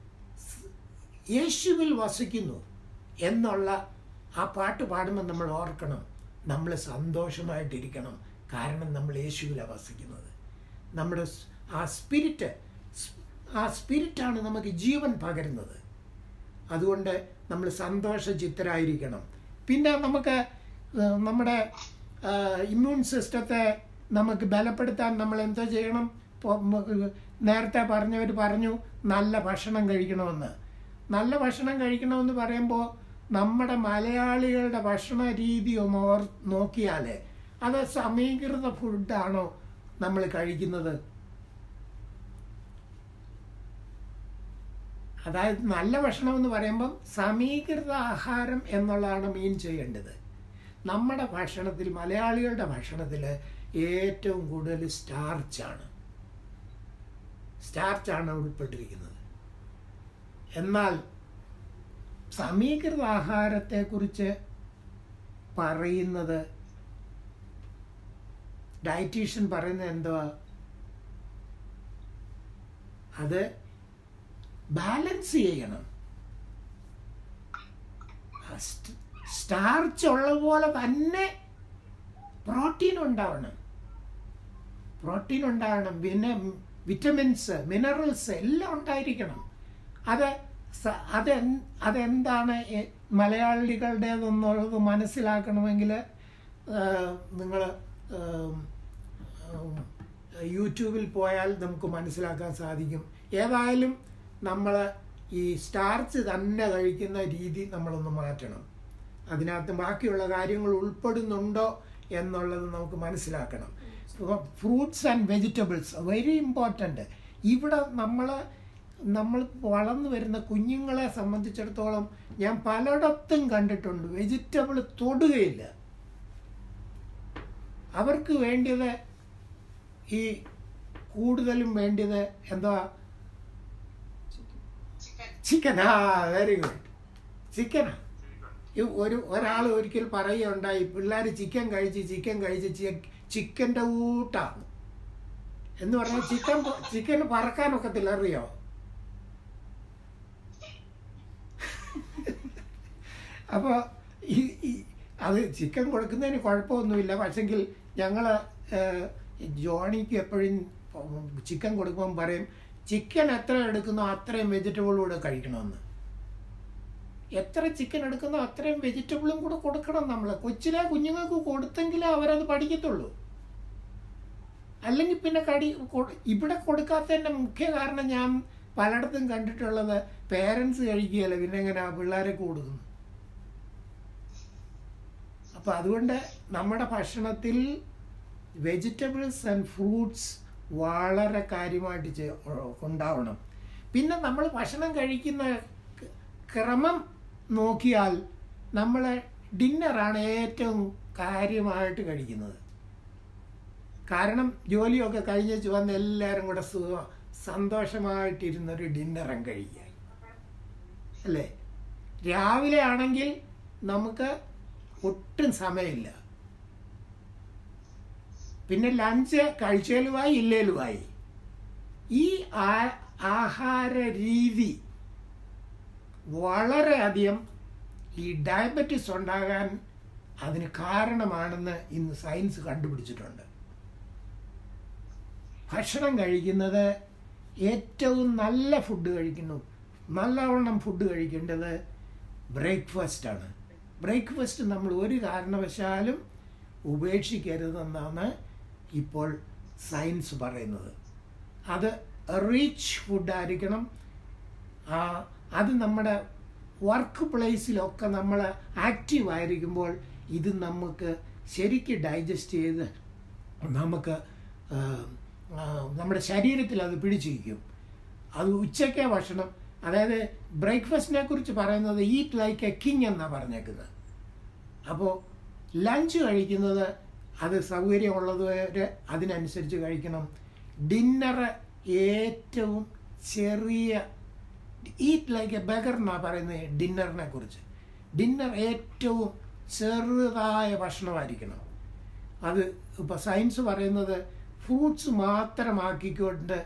യേശുവിൽ വസിക്കുന്നു എന്നുള്ള ആ പാട്ട് പാടുമ്പോൾ നമ്മൾ ഓർക്കണം നമ്മൾ സന്തോഷമായിട്ടിരിക്കണം കാരണം നമ്മൾ യേശുവിലാണ് വസിക്കുന്നത് നമ്മുടെ സ്- ആ സ്പിരിറ്റ് സ്- ആ സ്പിരിറ്റാണ് നമുക്ക് ജീവൻ പകരുന്നത് അതുകൊണ്ട് നമ്മൾ സന്തോഷചിത്തരായിരിക്കണം പിന്നെ നമുക്ക് ഏഹ്, നമ്മുടെ ഇമ്മ്യൂൺ സിസ്റ്റത്തെ നമുക്ക് ബലപ്പെടുത്താൻ നമ്മൾ എന്താ ചെയ്യണം ഇപ്പോൾ നമുക്ക് നേരത്തെ പറഞ്ഞവർ പറഞ്ഞു നല്ല ഭക്ഷണം കഴിക്കണമെന്ന് നല്ല ഭക്ഷണം കഴിക്കണമെന്ന് പറയുമ്പോൾ നമ്മുടെ മലയാളികളുടെ ഭക്ഷണ രീതി ഒന്ന് ഓർ നോക്കിയാൽ അത് സമീകൃത ഫുഡാണോ നമ്മൾ കഴിക്കുന്നത് അതായത് നല്ല ഭക്ഷണം എന്ന് പറയുമ്പം സമീകൃത ആഹാരം എന്നുള്ളതാണ് മീൻ ചെയ്യേണ്ടത് നമ്മുടെ ഭക്ഷണത്തിൽ മലയാളികളുടെ ഭക്ഷണത്തിൽ ഏറ്റവും കൂടുതൽ സ്റ്റാർച്ചാണ് സ്റ്റാർച്ചാണ് ഉൾപ്പെട്ടിരിക്കുന്നത് എന്നാൽ സമീകൃത ആഹാരത്തെക്കുറിച്ച് പറയുന്നത് ഡയറ്റീഷ്യൻ പറയുന്നത് എന്തുവാ അത് ബാലൻസ് ചെയ്യണം സ്റ്റാർച്ച് ഉള്ള പോലെ തന്നെ പ്രോട്ടീൻ ഉണ്ടാവണം പ്രോട്ടീൻ ഉണ്ടാവണം പിന്നെ വിറ്റമിൻസ് മിനറൽസ് എല്ലാം ഉണ്ടായിരിക്കണം അത് സ- അതെ- അതെന്താണ് എ- മലയാളികളുടേതെന്നുള്ളത് മനസ്സിലാക്കണമെങ്കിൽ നിങ്ങൾ യൂട്യൂബിൽ പോയാൽ നമുക്ക് മനസ്സിലാക്കാൻ സാധിക്കും ഏതായാലും നമ്മൾ ഈ സ്റ്റാർച്ച് തന്നെ കഴിക്കുന്ന രീതി നമ്മളൊന്ന് മാറ്റണം അതിനകത്ത് ബാക്കിയുള്ള കാര്യങ്ങൾ ഉൾപ്പെടുന്നുണ്ടോ എന്നുള്ളത് നമുക്ക് മനസ്സിലാക്കണം fruits and vegetables very important ഇവിടെ നമ്മൾ നമ്മൾ വളർന്നു വരുന്ന കുഞ്ഞുങ്ങളെ സംബന്ധിച്ചിടത്തോളം ഞാൻ പലയിടത്തും കണ്ടിട്ടുണ്ട് വെജിറ്റബിൾ തൊടുകയില്ല അവർക്ക് വേണ്ടിയത് ഈ കൂടുതലും വേണ്ടിയത് എന്താ ചിക്കൻ ആ വെരി ഗുഡ് ചിക്കനാ ഒരു ഒരാൾ ഒരിക്കൽ പറയുകയുണ്ടായി പിള്ളേർ ചിക്കൻ കഴിച്ച് ചിക്കൻ കഴിച്ച് ചിക്കൻ്റെ ഊട്ടാണ് എന്ന് പറഞ്ഞാൽ ചിക്കൻ ചിക്കന് പറക്കാനൊക്കത്തില്ല അറിയോ അപ്പോൾ ഈ ഈ അത് ചിക്കൻ കൊടുക്കുന്നതിന് കുഴപ്പമൊന്നുമില്ല പക്ഷെങ്കിൽ ഞങ്ങൾ ജോണിക്ക് എപ്പോഴും ചിക്കൻ കൊടുക്കുമ്പം പറയും ചിക്കൻ എത്ര എടുക്കുന്നോ അത്രയും വെജിറ്റബിളും കൂടെ കഴിക്കണമെന്ന് എത്ര ചിക്കൻ എടുക്കുന്നോ അത്രയും വെജിറ്റബിളും കൂടെ കൊടുക്കണം നമ്മൾ കൊച്ചിലെ കുഞ്ഞുങ്ങൾക്ക് കൊടുത്തെങ്കിലേ അവരത് പഠിക്കത്തുള്ളൂ അല്ലെങ്കിൽ പിന്നെ കടി കൊ- ഇവിടെ കൊടുക്കാത്തതിൻ്റെ മുഖ്യ കാരണം ഞാൻ പലയിടത്തും കണ്ടിട്ടുള്ളത് പേരൻസ് കഴിക്കുകയല്ല പിന്നെ എങ്ങനെ പിള്ളേരെ കൊടുക്കുന്നു അപ്പോൾ അതുകൊണ്ട് നമ്മുടെ ഭക്ഷണത്തിൽ വെജിറ്റബിൾസ് ആൻഡ് ഫ്രൂട്ട്സ് വളരെ കാര്യമായിട്ട് ചെ- ഉണ്ടാവണം പിന്നെ നമ്മൾ ഭക്ഷണം കഴിക്കുന്ന ക- ക്രമം നോക്കിയാൽ നമ്മൾ ഡിന്നറാണ് ഏറ്റവും കാര്യമായിട്ട് കഴിക്കുന്നത് കാരണം ജോലിയൊക്കെ കഴിഞ്ഞ് വന്ന് എല്ലാവരും കൂടെ സുഖ സന്തോഷമായിട്ടിരുന്നൊരു ഡിന്നറും കഴിക്കുക അല്ലേ രാവിലെ ആണെങ്കിൽ നമുക്ക് ഒട്ടും സമയമില്ല പിന്നെ ലഞ്ച് കഴിച്ചാലുമായി ഇല്ലേലുമായി ഈ ആ- ആഹാര രീതി വളരെയധികം ഈ ഡയബറ്റിസ് ഉണ്ടാകാൻ അതിന് കാരണമാണെന്ന് ഇന്ന് സയൻസ് കണ്ടുപിടിച്ചിട്ടുണ്ട് ഭക്ഷണം കഴിക്കുന്നത് ഏറ്റവും നല്ല ഫുഡ് കഴിക്കുന്നു നല്ലവണ്ണം ഫുഡ് കഴിക്കേണ്ടത് ബ്രേക്ക്ഫാസ്റ്റാണ് ബ്രേക്ക്ഫാസ്റ്റ് നമ്മൾ ഒരു കാരണവശാലും ഉപേക്ഷിക്കരുതെന്നാണ് ഇപ്പോൾ സയൻസ് പറയുന്നത് അത് റിച്ച് ഫുഡായിരിക്കണം ആ, അത് നമ്മുടെ വർക്ക് പ്ലേസിലൊക്കെ നമ്മൾ ആക്റ്റീവ് ആയിരിക്കുമ്പോൾ ഇത് നമുക്ക് ശരിക്ക് ഡൈജസ്റ്റ് ചെയ്ത് നമുക്ക് ആ, ആ, നമ്മുടെ ശരീരത്തിൽ അത് പിടിച്ചിരിക്കും അത് ഉച്ചയ്ക്കെ ഭക്ഷണം അതായത് ബ്രേക്ക്ഫാസ്റ്റിനെ കുറിച്ച് പറയുന്നത് ഈറ്റ് ലൈക്ക് എ കിങ് എന്നാണ് പറഞ്ഞേക്കുന്നത് അപ്പോൾ ലഞ്ച് കഴിക്കുന്നത് അത് സൗകര്യമുള്ളത് വരെ അതിനനുസരിച്ച് കഴിക്കണം ഡിന്നറ് ഏറ്റവും ചെറിയ ഈറ്റ് ലൈക്ക് എ ബഗർ എന്നാണ് പറയുന്നത് ഡിന്നറിനെ കുറിച്ച് ഡിന്നർ ഏറ്റവും ചെറുതായ ഭക്ഷണമായിരിക്കണം അത് ഇപ്പോൾ സയൻസ് പറയുന്നത് ഫ്രൂട്ട്സ് മാത്രമാക്കിക്കൊണ്ട്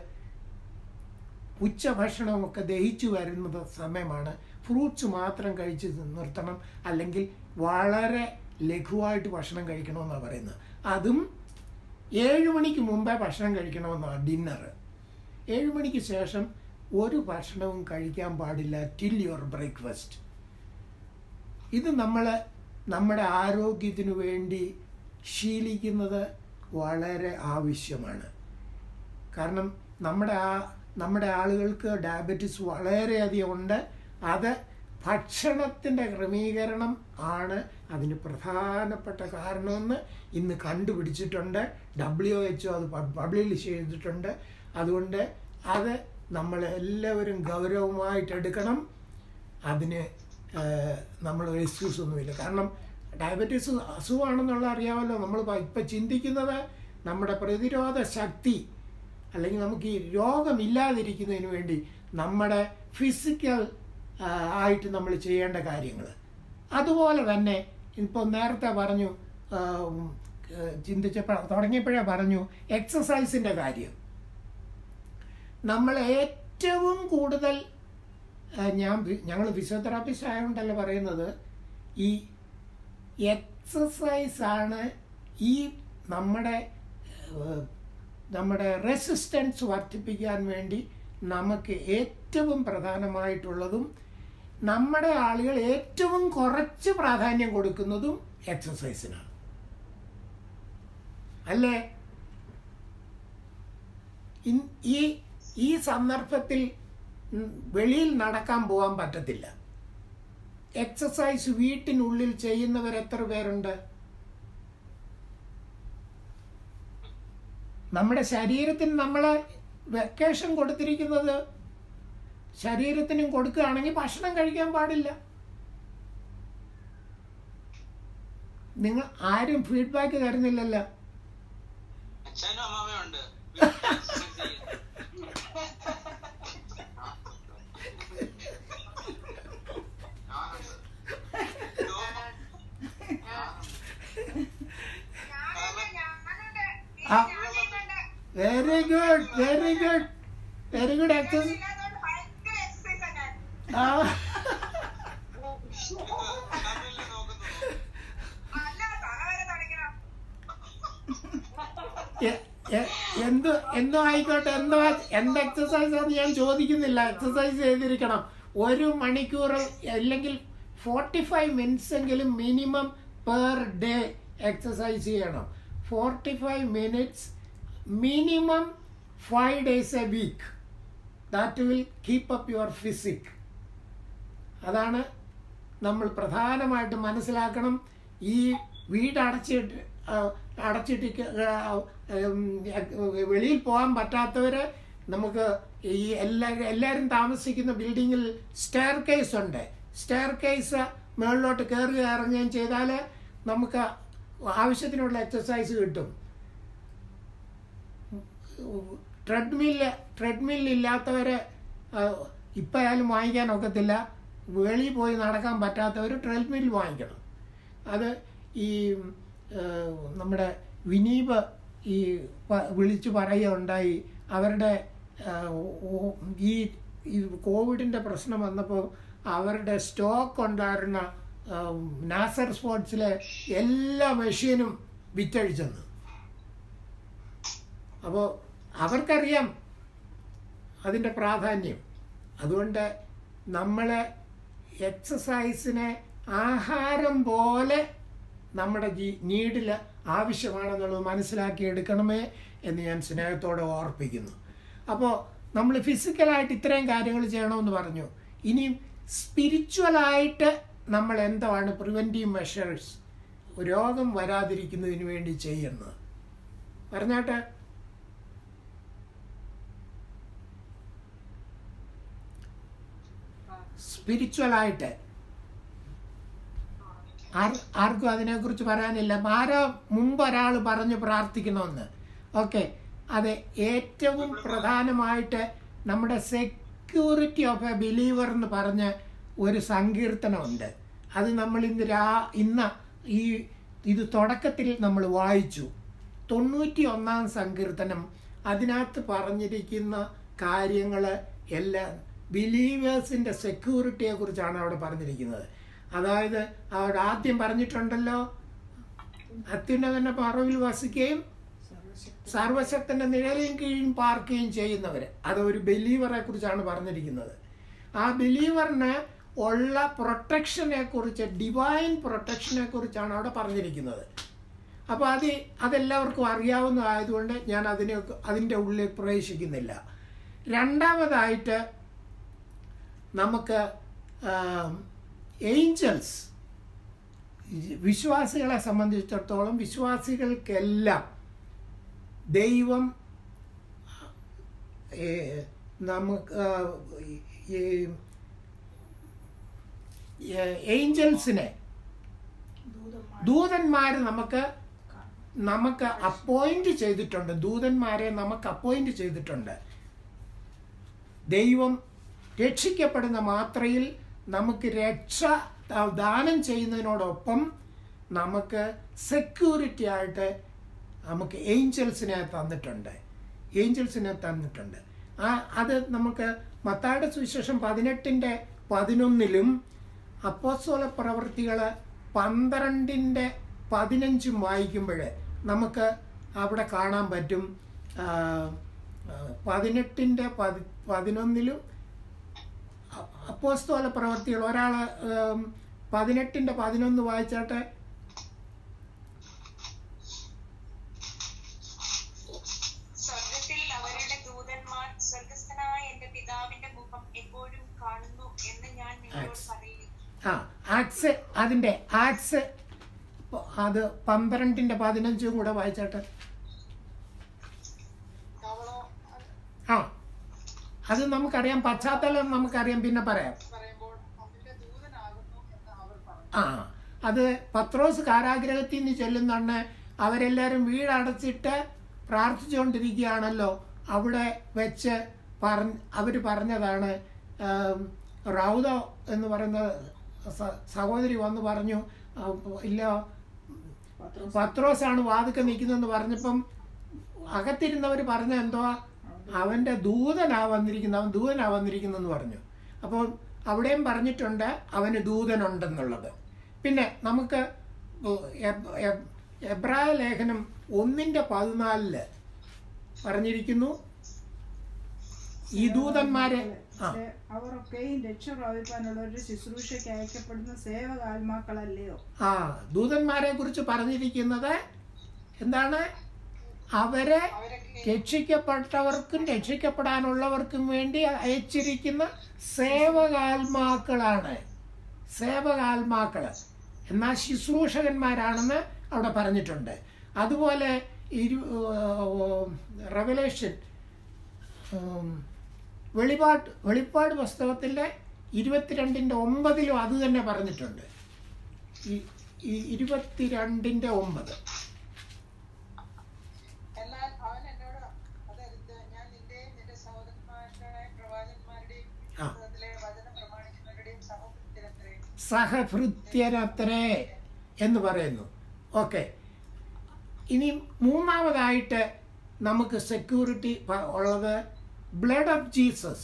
ഉച്ചഭക്ഷണമൊക്കെ ദഹിച്ചു വരുന്നത് സമയമാണ് ഫ്രൂട്ട്സ് മാത്രം കഴിച്ച് നിർത്തണം അല്ലെങ്കിൽ വളരെ ലഘുവായിട്ട് ഭക്ഷണം കഴിക്കണമെന്നാണ് പറയുന്നത് അതും ഏഴ് മണിക്ക് മുമ്പേ ഭക്ഷണം കഴിക്കണമെന്നാണ് ഡിന്നർ ഏഴ് മണിക്ക് ശേഷം ഒരു ഭക്ഷണവും കഴിക്കാൻ പാടില്ല ടിൽ യുവർ ബ്രേക്ക്ഫാസ്റ്റ് ഇത് നമ്മൾ നമ്മുടെ ആരോഗ്യത്തിനു വേണ്ടി ശീലിക്കുന്നത് വളരെ ആവശ്യമാണ് കാരണം നമ്മുടെ ആ നമ്മുടെ ആളുകൾക്ക് ഡയബറ്റിസ് വളരെയധികം ഉണ്ട് അത് ഭക്ഷണത്തിൻ്റെ ക്രമീകരണം ആണ് അതിന് പ്രധാനപ്പെട്ട കാരണമെന്ന് ഇന്ന് കണ്ടുപിടിച്ചിട്ടുണ്ട് ഡബ്ല്യു എച്ച് അത് പബ്ലിഷ് ചെയ്തിട്ടുണ്ട് അതുകൊണ്ട് അത് നമ്മൾ എല്ലാവരും ഗൗരവമായിട്ട് എടുക്കണം അതിന് നമ്മൾ എക്സ്ക്യൂസ് ഒന്നുമില്ല കാരണം ഡയബറ്റീസ് അസുഖമാണെന്നുള്ള അറിയാമല്ലോ നമ്മൾ ഇപ്പം ചിന്തിക്കുന്നത് നമ്മുടെ പ്രതിരോധ ശക്തി അല്ലെങ്കിൽ നമുക്ക് ഈ രോഗമില്ലാതിരിക്കുന്നതിന് വേണ്ടി നമ്മുടെ ഫിസിക്കൽ ആയിട്ട് നമ്മൾ ചെയ്യേണ്ട കാര്യങ്ങൾ അതുപോലെ തന്നെ ഇപ്പോൾ നേരത്തെ പറഞ്ഞു ആ, ഉം, ഏഹ്, ചിന്തിച്ചപ്പോൾ തുടങ്ങിയപ്പോഴേ പറഞ്ഞു എക്സസൈസിൻ്റെ കാര്യം നമ്മൾ ഏറ്റവും കൂടുതൽ ആ, ഞാൻ ഞങ്ങൾ ഫിസിയോതെറാപ്പിസ്റ്റ് ആയതുകൊണ്ടല്ല പറയുന്നത് ഈ എക്സസൈസ് ആണ് ഈ നമ്മുടെ ഏഹ്, നമ്മുടെ റെസിസ്റ്റൻസ് വർദ്ധിപ്പിക്കാൻ വേണ്ടി നമുക്ക് ഏറ്റവും പ്രധാനമായിട്ടുള്ളതും നമ്മുടെ ആളുകൾ ഏറ്റവും കുറച്ച് പ്രാധാന്യം കൊടുക്കുന്നതും എക്സസൈസിനാണ് അല്ലേ ഇൻ- ഈ ഈ സന്ദർഭത്തിൽ ഉം, വെളിയിൽ നടക്കാൻ പോകാൻ പറ്റത്തില്ല എക്സസൈസ് വീട്ടിനുള്ളിൽ ചെയ്യുന്നവർ എത്ര പേരുണ്ട് നമ്മുടെ ശരീരത്തിന് നമ്മൾ വെക്കേഷൻ കൊടുത്തിരിക്കുന്നത് ശരീരത്തിനും കൊടുക്കുകയാണെങ്കിൽ ഭക്ഷണം കഴിക്കാൻ പാടില്ല നിങ്ങൾ ആരും ഫീഡ്ബാക്ക് തരുന്നില്ലല്ലോ അച്ഛനും അമ്മാവനും ഉണ്ട് വീട്ടിൽ exercise ചെയ്യും. ഞാനുണ്ട്. ഇതോ, ആ very good very good very good exercise ഇല്ലാത്തതുകൊണ്ട് ഭയങ്കര എക്സസൈസ് ഞാൻ ആ തമിഴിൽ നോക്കുന്നു അല്ല തല വരെ തുടങ്ങണം എ- എ- എന്ത് എന്തോ ആയിക്കോട്ടെ എന്തോ എന്ത് എക്സസൈസ് ആണെന്ന് ഞാൻ ചോദിക്കുന്നില്ല എക്സസൈസ് ചെയ്തിരിക്കണം ഒരു മണിക്കൂർ അല്ലെങ്കിൽ ഫോർട്ടി ഫൈവ് മിനിറ്റ്സ് എങ്കിലും മിനിമം പെർ ഡേ എക്സസൈസ് ചെയ്യണം forty five minutes minimum five days a week that will keep up your physique അതാണ് നമ്മൾ പ്രധാനമായിട്ട് മനസ്സിലാക്കണം ഈ വീട് അടച്ചിട്ട് ആ, അടച്ചിട്ട് ക- ആ, ഉം, വെളിയിൽ പോകാൻ പറ്റാത്തവര് നമുക്ക് ഈ എല്ലാ എല്ലാവരും താമസിക്കുന്ന ബിൽഡിങ്ങിൽ സ്റ്റെയർ കേസ് ഉണ്ട് സ്റ്റെയർ കേസ് മുകളിലോട്ട് കയറുക ഇറങ്ങുകയും ചെയ്താൽ നമുക്ക് ആവശ്യത്തിനുള്ള എക്സസൈസ് കിട്ടും ട്രെഡ്മില്ല് ട്രെഡ്മില്ല് ഇല്ലാത്തവര് ഇപ്പം ആയാലും വാങ്ങിക്കാൻ ഒക്കത്തില്ല വെളിയിൽ പോയി നടക്കാൻ പറ്റാത്തവർ ട്രെഡ്മിൽ വാങ്ങിക്കണം അത് ഈ ആ, നമ്മുടെ വിനീപ് ഈ പ- വിളിച്ചു പറയുകയുണ്ടായി അവരുടെ ആ, ഓ- ഈ ഈ കോവിഡിൻ്റെ പ്രശ്നം വന്നപ്പോൾ അവരുടെ സ്റ്റോക്ക് ഉണ്ടായിരുന്ന ആ, നാസർ സ്പോർട്സിലെ എല്ലാ മെഷീനും വിറ്റഴിച്ചെന്ന് അപ്പോൾ അവർക്കറിയാം അതിൻ്റെ പ്രാധാന്യം അതുകൊണ്ട് നമ്മൾ എക്സസൈസിനെ ആഹാരം പോലെ നമ്മുടെ ജീ നീഡിൽ ആവശ്യമാണെന്നുള്ളത് മനസ്സിലാക്കി എടുക്കണമേ എന്ന് ഞാൻ സ്നേഹത്തോടെ ഓർപ്പിക്കുന്നു അപ്പോൾ നമ്മൾ ഫിസിക്കലായിട്ട് ഇത്രയും കാര്യങ്ങൾ ചെയ്യണമെന്ന് പറഞ്ഞു ഇനിയും സ്പിരിച്വലായിട്ട് നമ്മൾ എന്താണ് പ്രിവെൻറ്റീവ് മെഷേഴ്സ് രോഗം വരാതിരിക്കുന്നതിന് വേണ്ടി ചെയ്യുന്നത് പറഞ്ഞാട്ടെ സ്പിരിച്വലായിട്ട് ആർ ആർക്കും അതിനെക്കുറിച്ച് പറയാനില്ല ആരോ മുമ്പ് ഒരാൾ പറഞ്ഞു പ്രാർത്ഥിക്കണമെന്ന് ഓക്കെ അത് ഏറ്റവും പ്രധാനമായിട്ട് നമ്മുടെ സെക്യൂരിറ്റി ഓഫ് എ ബിലീവർ എന്ന് പറഞ്ഞ ഒരു സങ്കീർത്തനമുണ്ട് അത് നമ്മൾ ഇന്ന് രാ ഇന്ന് ഈ ഇത് തുടക്കത്തിൽ നമ്മൾ വായിച്ചു തൊണ്ണൂറ്റി ഒന്നാം സങ്കീർത്തനം അതിനകത്ത് പറഞ്ഞിരിക്കുന്ന കാര്യങ്ങൾ എല്ലാം ബിലീവേഴ്സിൻ്റെ സെക്യൂരിറ്റിയെ കുറിച്ചാണ് അവിടെ പറഞ്ഞിരിക്കുന്നത് അതായത് അവിടെ ആദ്യം പറഞ്ഞിട്ടുണ്ടല്ലോ അത്യുന്നതന്റെ മറവിൽ വസിക്കുകയും സർവശക്തന്റെ നിഴലിൻ കീഴും പാർക്കുകയും ചെയ്യുന്നവർ അത് ഒരു ബിലീവറെ കുറിച്ചാണ് പറഞ്ഞിരിക്കുന്നത് ആ ബിലീവറിന് ഉള്ള പ്രൊട്ടക്ഷനെ കുറിച്ച് ഡിവൈൻ പ്രൊട്ടക്ഷനെ കുറിച്ചാണ് അവിടെ പറഞ്ഞിരിക്കുന്നത് അപ്പോൾ അത് അതെല്ലാവർക്കും അറിയാവുന്നതായതുകൊണ്ട് ഞാൻ അതിനെ അതിൻ്റെ ഉള്ളിൽ പ്രവേശിക്കുന്നില്ല രണ്ടാമതായിട്ട് നമുക്ക് ഏഞ്ചൽസ് വിശ്വാസികളെ സംബന്ധിച്ചിടത്തോളം വിശ്വാസികൾക്കെല്ലാം ദൈവം ഏ, നമുക്ക് ആ, ഈ ഏഞ്ചൽസിനെ ദൂതന്മാർ നമുക്ക് നമുക്ക് അപ്പോയിന്റ് ചെയ്തിട്ടുണ്ട് ദൂതന്മാരെ നമുക്ക് അപ്പോയിന്റ് ചെയ്തിട്ടുണ്ട് ദൈവം രക്ഷിക്കപ്പെടുന്ന മാത്രയിൽ നമുക്ക് രക്ഷ ദാ- ദാനം ചെയ്യുന്നതിനോടൊപ്പം നമുക്ക് സെക്യൂരിറ്റി ആയിട്ട് നമുക്ക് ഏഞ്ചൽസിനെ തന്നിട്ടുണ്ട് ഏഞ്ചൽസിനെ തന്നിട്ടുണ്ട് ആ അത് നമുക്ക് മത്തായുടെ സുവിശേഷം പതിനെട്ടിൻ്റെ പതിനൊന്നിലും അപ്പോസ്തല പ്രവൃത്തികൾ പന്ത്രണ്ടിൻ്റെ പതിനഞ്ചും വായിക്കുമ്പോൾ നമുക്ക് അവിടെ കാണാൻ പറ്റും ആ, ആ, പതിനെട്ടിൻ്റെ പതി പതിനൊന്നിലും അ- അപ്പോസ്തല പ്രവൃത്തികൾ ഒരാൾ പതിനെട്ടിൻ്റെ പതിനൊന്ന് വായിച്ചാട്ടെ സ്വർഗത്തിൽ അവരുടെ ദൂതന്മാർ സ്വർഗസ്ഥനായ എന്റെ പിതാവിന്റെ മുഖം എപ്പോഴും കാണുന്നു എന്ന് ഞാൻ നിങ്ങളോട് പറയുന്നു ആ ആക്സ് അതിൻ്റെ ആക്സ് അത് പന്ത്രണ്ടിൻ്റെ പതിനഞ്ചും കൂടെ വായിച്ചാട്ടെ അവളോ ആ അത് നമുക്കറിയാം പശ്ചാത്തലം നമുക്കറിയാം പിന്നെ പറയാം പറയുമ്പോൾ അവന്റെ ദൂതനാകുന്നു എന്ന് അവർ പറഞ്ഞു ആ അത് പത്രോസ് കാരാഗ്രഹത്തിൽ നിന്ന് ചെല്ലുന്നുണ്ട് അവരെല്ലാവരും വീടടച്ചിട്ട് പ്രാർത്ഥിച്ചുകൊണ്ടിരിക്കുകയാണല്ലോ അവിടെ വെച്ച് പറഞ്ഞ് അവർ പറഞ്ഞതാണ് ആം, റൗദ എന്ന് പറയുന്ന സ- സഹോദരി വന്ന് പറഞ്ഞു ആ, ഇല്ല പത്രോസാണ് വാതുക്കെ നിൽക്കുന്നതെന്ന് പറഞ്ഞപ്പം അകത്തിരുന്നവർ പറഞ്ഞ എന്തുവാ അവൻ്റെ ദൂതനാ വന്നിരിക്കുന്നത് അവൻ ദൂതനാ വന്നിരിക്കുന്നെന്ന് പറഞ്ഞു അപ്പോൾ അവിടെയും പറഞ്ഞിട്ടുണ്ട് അവന് ദൂതനുണ്ടെന്നുള്ളത് പിന്നെ നമുക്ക് എബ്- എബ്- എബ്രായ ലേഖനം ഒന്നിൻ്റെ പതിനാലില് പറഞ്ഞിരിക്കുന്നു ഈ ദൂതന്മാരെ ആ അവരൊക്കെയും രക്ഷ പ്രാപിക്കാനുള്ള ഒരു ശുശ്രൂഷയ്ക്ക് അയക്കപ്പെടുന്ന സേവകാത്മാക്കളല്ലയോ ആ ദൂതന്മാരെ കുറിച്ച് പറഞ്ഞിരിക്കുന്നത് എന്താണ് അവരെ രക്ഷിക്കപ്പെട്ടവർക്കും രക്ഷിക്കപ്പെടാനുള്ളവർക്കും വേണ്ടി അയച്ചിരിക്കുന്ന സേവകാത്മാക്കളാണ് സേവകാത്മാക്കൾ എന്നാൽ ശുശ്രൂഷകന്മാരാണെന്ന് അവിടെ പറഞ്ഞിട്ടുണ്ട് അതുപോലെ ഇരു റെവലേഷൻ വെളിപാട് വെളിപ്പാട് പുസ്തകത്തിൻ്റെ ഇരുപത്തിരണ്ടിൻ്റെ ഒമ്പതിലും അത് തന്നെ പറഞ്ഞിട്ടുണ്ട് ഈ- ഈ ഇരുപത്തിരണ്ടിൻ്റെ ഒമ്പത് എന്നാൽ അവൻ എന്നോട് അതായത് ഞാൻ നിന്റെയും നിന്റെ സഹോദരന്മാരുടെ പ്രവാചകന്മാരുടെയും ആ. പുസ്തകത്തിലെ വചനം പ്രമാണിക്കുന്നവരുടെയും സഹോദരത്തിലത്രേ സഹഭൃത്യനത്രേ എന്ന് പറയുന്നു ഓക്കെ ഇനി മൂന്നാമതായിട്ട് നമുക്ക് സെക്യൂരിറ്റി ഉള്ളത് ബ്ലഡ് ഓഫ് ജീസസ്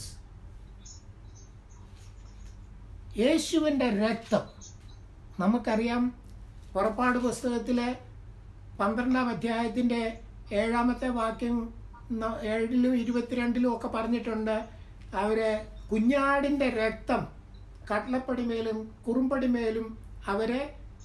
യേശുവിൻ്റെ രക്തം നമുക്കറിയാം പുറപ്പാട് പുസ്തകത്തിലെ പന്ത്രണ്ടാം അധ്യായത്തിൻ്റെ ഏഴാമത്തെ വാക്യം ന- ഏഴിലും ഇരുപത്തിരണ്ടിലും ഒക്കെ പറഞ്ഞിട്ടുണ്ട് അവരെ കുഞ്ഞാടിൻ്റെ രക്തം കട്ലപ്പടിമേലും കുറുമ്പടിമേലും അവരെ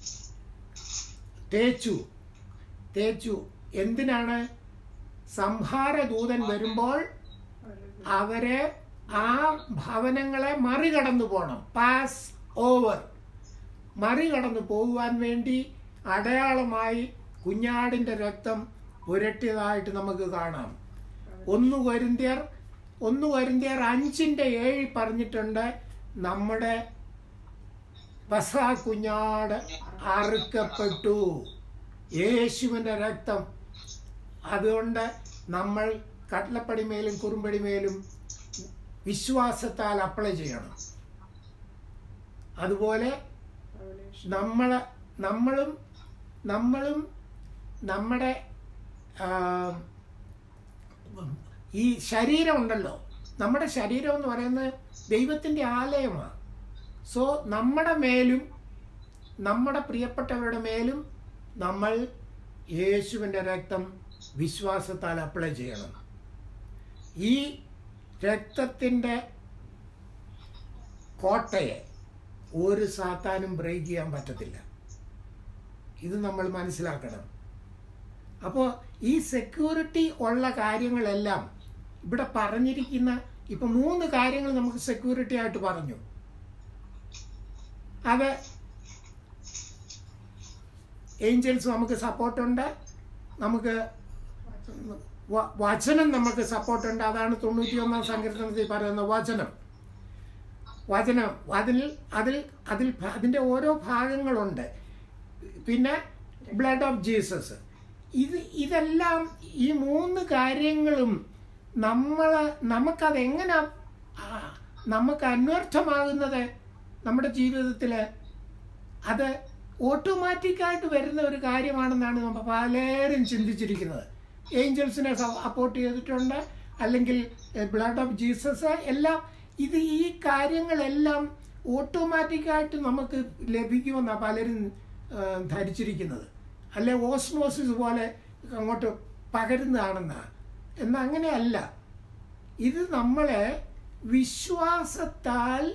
തേച്ചു തേച്ചു എന്തിനാണ് സംഹാരദൂതൻ വരുമ്പോൾ അവരെ ആ ഭവനങ്ങളെ മറികടന്നു പോകണം പാസ് ഓവർ മറികടന്നു പോകുവാൻ വേണ്ടി അടയാളമായി കുഞ്ഞാടിൻ്റെ രക്തം പുരട്ടിയതായിട്ട് നമുക്ക് കാണാം ഒന്ന് കൊരിന്ത്യർ ഒന്ന് കൊരിന്ത്യർ അഞ്ചിൻ്റെ ഏഴ് പറഞ്ഞിട്ടുണ്ട് നമ്മുടെ പസാ കുഞ്ഞാട് അറുക്കപ്പെട്ടു യേശുവിൻ്റെ രക്തം അതുകൊണ്ട് നമ്മൾ കട്ലപ്പടിമേലും കുറുമ്പടിമേലും വിശ്വാസത്താൽ അപ്ലൈ ചെയ്യണം അതുപോലെ നമ്മൾ നമ്മളും നമ്മളും നമ്മുടെ ആ, ഈ ശരീരം ഉണ്ടല്ലോ നമ്മുടെ ശരീരം എന്ന് പറയുന്നത് ദൈവത്തിൻ്റെ ആലയമാണ് സോ നമ്മുടെ മേലും നമ്മുടെ പ്രിയപ്പെട്ടവരുടെ മേലും നമ്മൾ യേശുവിൻ്റെ രക്തം വിശ്വാസത്താൽ അപ്ലൈ ചെയ്യണം ഈ രക്തത്തിൻ്റെ കോട്ടയെ ഒരു സാത്താനും ബ്രേക്ക് ചെയ്യാൻ പറ്റത്തില്ല ഇത് നമ്മൾ മനസ്സിലാക്കണം അപ്പോൾ ഈ സെക്യൂരിറ്റി ഉള്ള കാര്യങ്ങളെല്ലാം ഇവിടെ പറഞ്ഞിരിക്കുന്ന ഇപ്പം മൂന്ന് കാര്യങ്ങൾ നമുക്ക് സെക്യൂരിറ്റി ആയിട്ട് പറഞ്ഞു അത് ഏഞ്ചൽസ് നമുക്ക് സപ്പോർട്ടുണ്ട് നമുക്ക് വ- വചനം നമുക്ക് സപ്പോർട്ടുണ്ട് അതാണ് തൊണ്ണൂറ്റി ഒന്നാം സങ്കീർത്തനത്തിൽ പറയുന്ന വചനം വചനം അതിൽ അതിൽ അതിൽ ഭ- അതിൻ്റെ ഓരോ ഭാഗങ്ങളുണ്ട് പിന്നെ ബ്ലഡ് ഓഫ് ജീസസ് ഇത് ഇതെല്ലാം ഈ മൂന്ന് കാര്യങ്ങളും നമ്മൾ നമുക്കതെങ്ങനെ നമുക്ക് അന്വർത്ഥമാകുന്നത് നമ്മുടെ ജീവിതത്തിൽ അത് ഓട്ടോമാറ്റിക്കായിട്ട് വരുന്ന ഒരു കാര്യമാണെന്നാണ് നമ്മൾ പലരും ചിന്തിച്ചിരിക്കുന്നത് ഏഞ്ചൽസിനെ സപ്പോർട്ട് ചെയ്തിട്ടുണ്ട് അല്ലെങ്കിൽ ബ്ലഡ് ഓഫ് ജീസസ് എല്ലാം ഇത് ഈ കാര്യങ്ങളെല്ലാം ഓട്ടോമാറ്റിക്കായിട്ട് നമുക്ക് ലഭിക്കുമെന്നാണ് പലരും ആ, ധരിച്ചിരിക്കുന്നത് അല്ലെ ഓസ്മോസിസ് പോലെ അങ്ങോട്ട് പകരുന്നതാണെന്നാണ് എന്നാൽ അങ്ങനെയല്ല ഇത് നമ്മളെ വിശ്വാസത്താൽ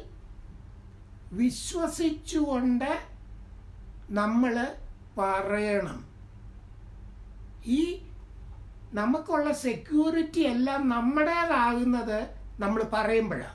വിശ്വസിച്ചുകൊണ്ട് നമ്മൾ പറയണം ഈ നമുക്കുള്ള സെക്യൂരിറ്റി എല്ലാം നമ്മുടേതാകുന്നത് നമ്മൾ പറയുമ്പോഴാണ്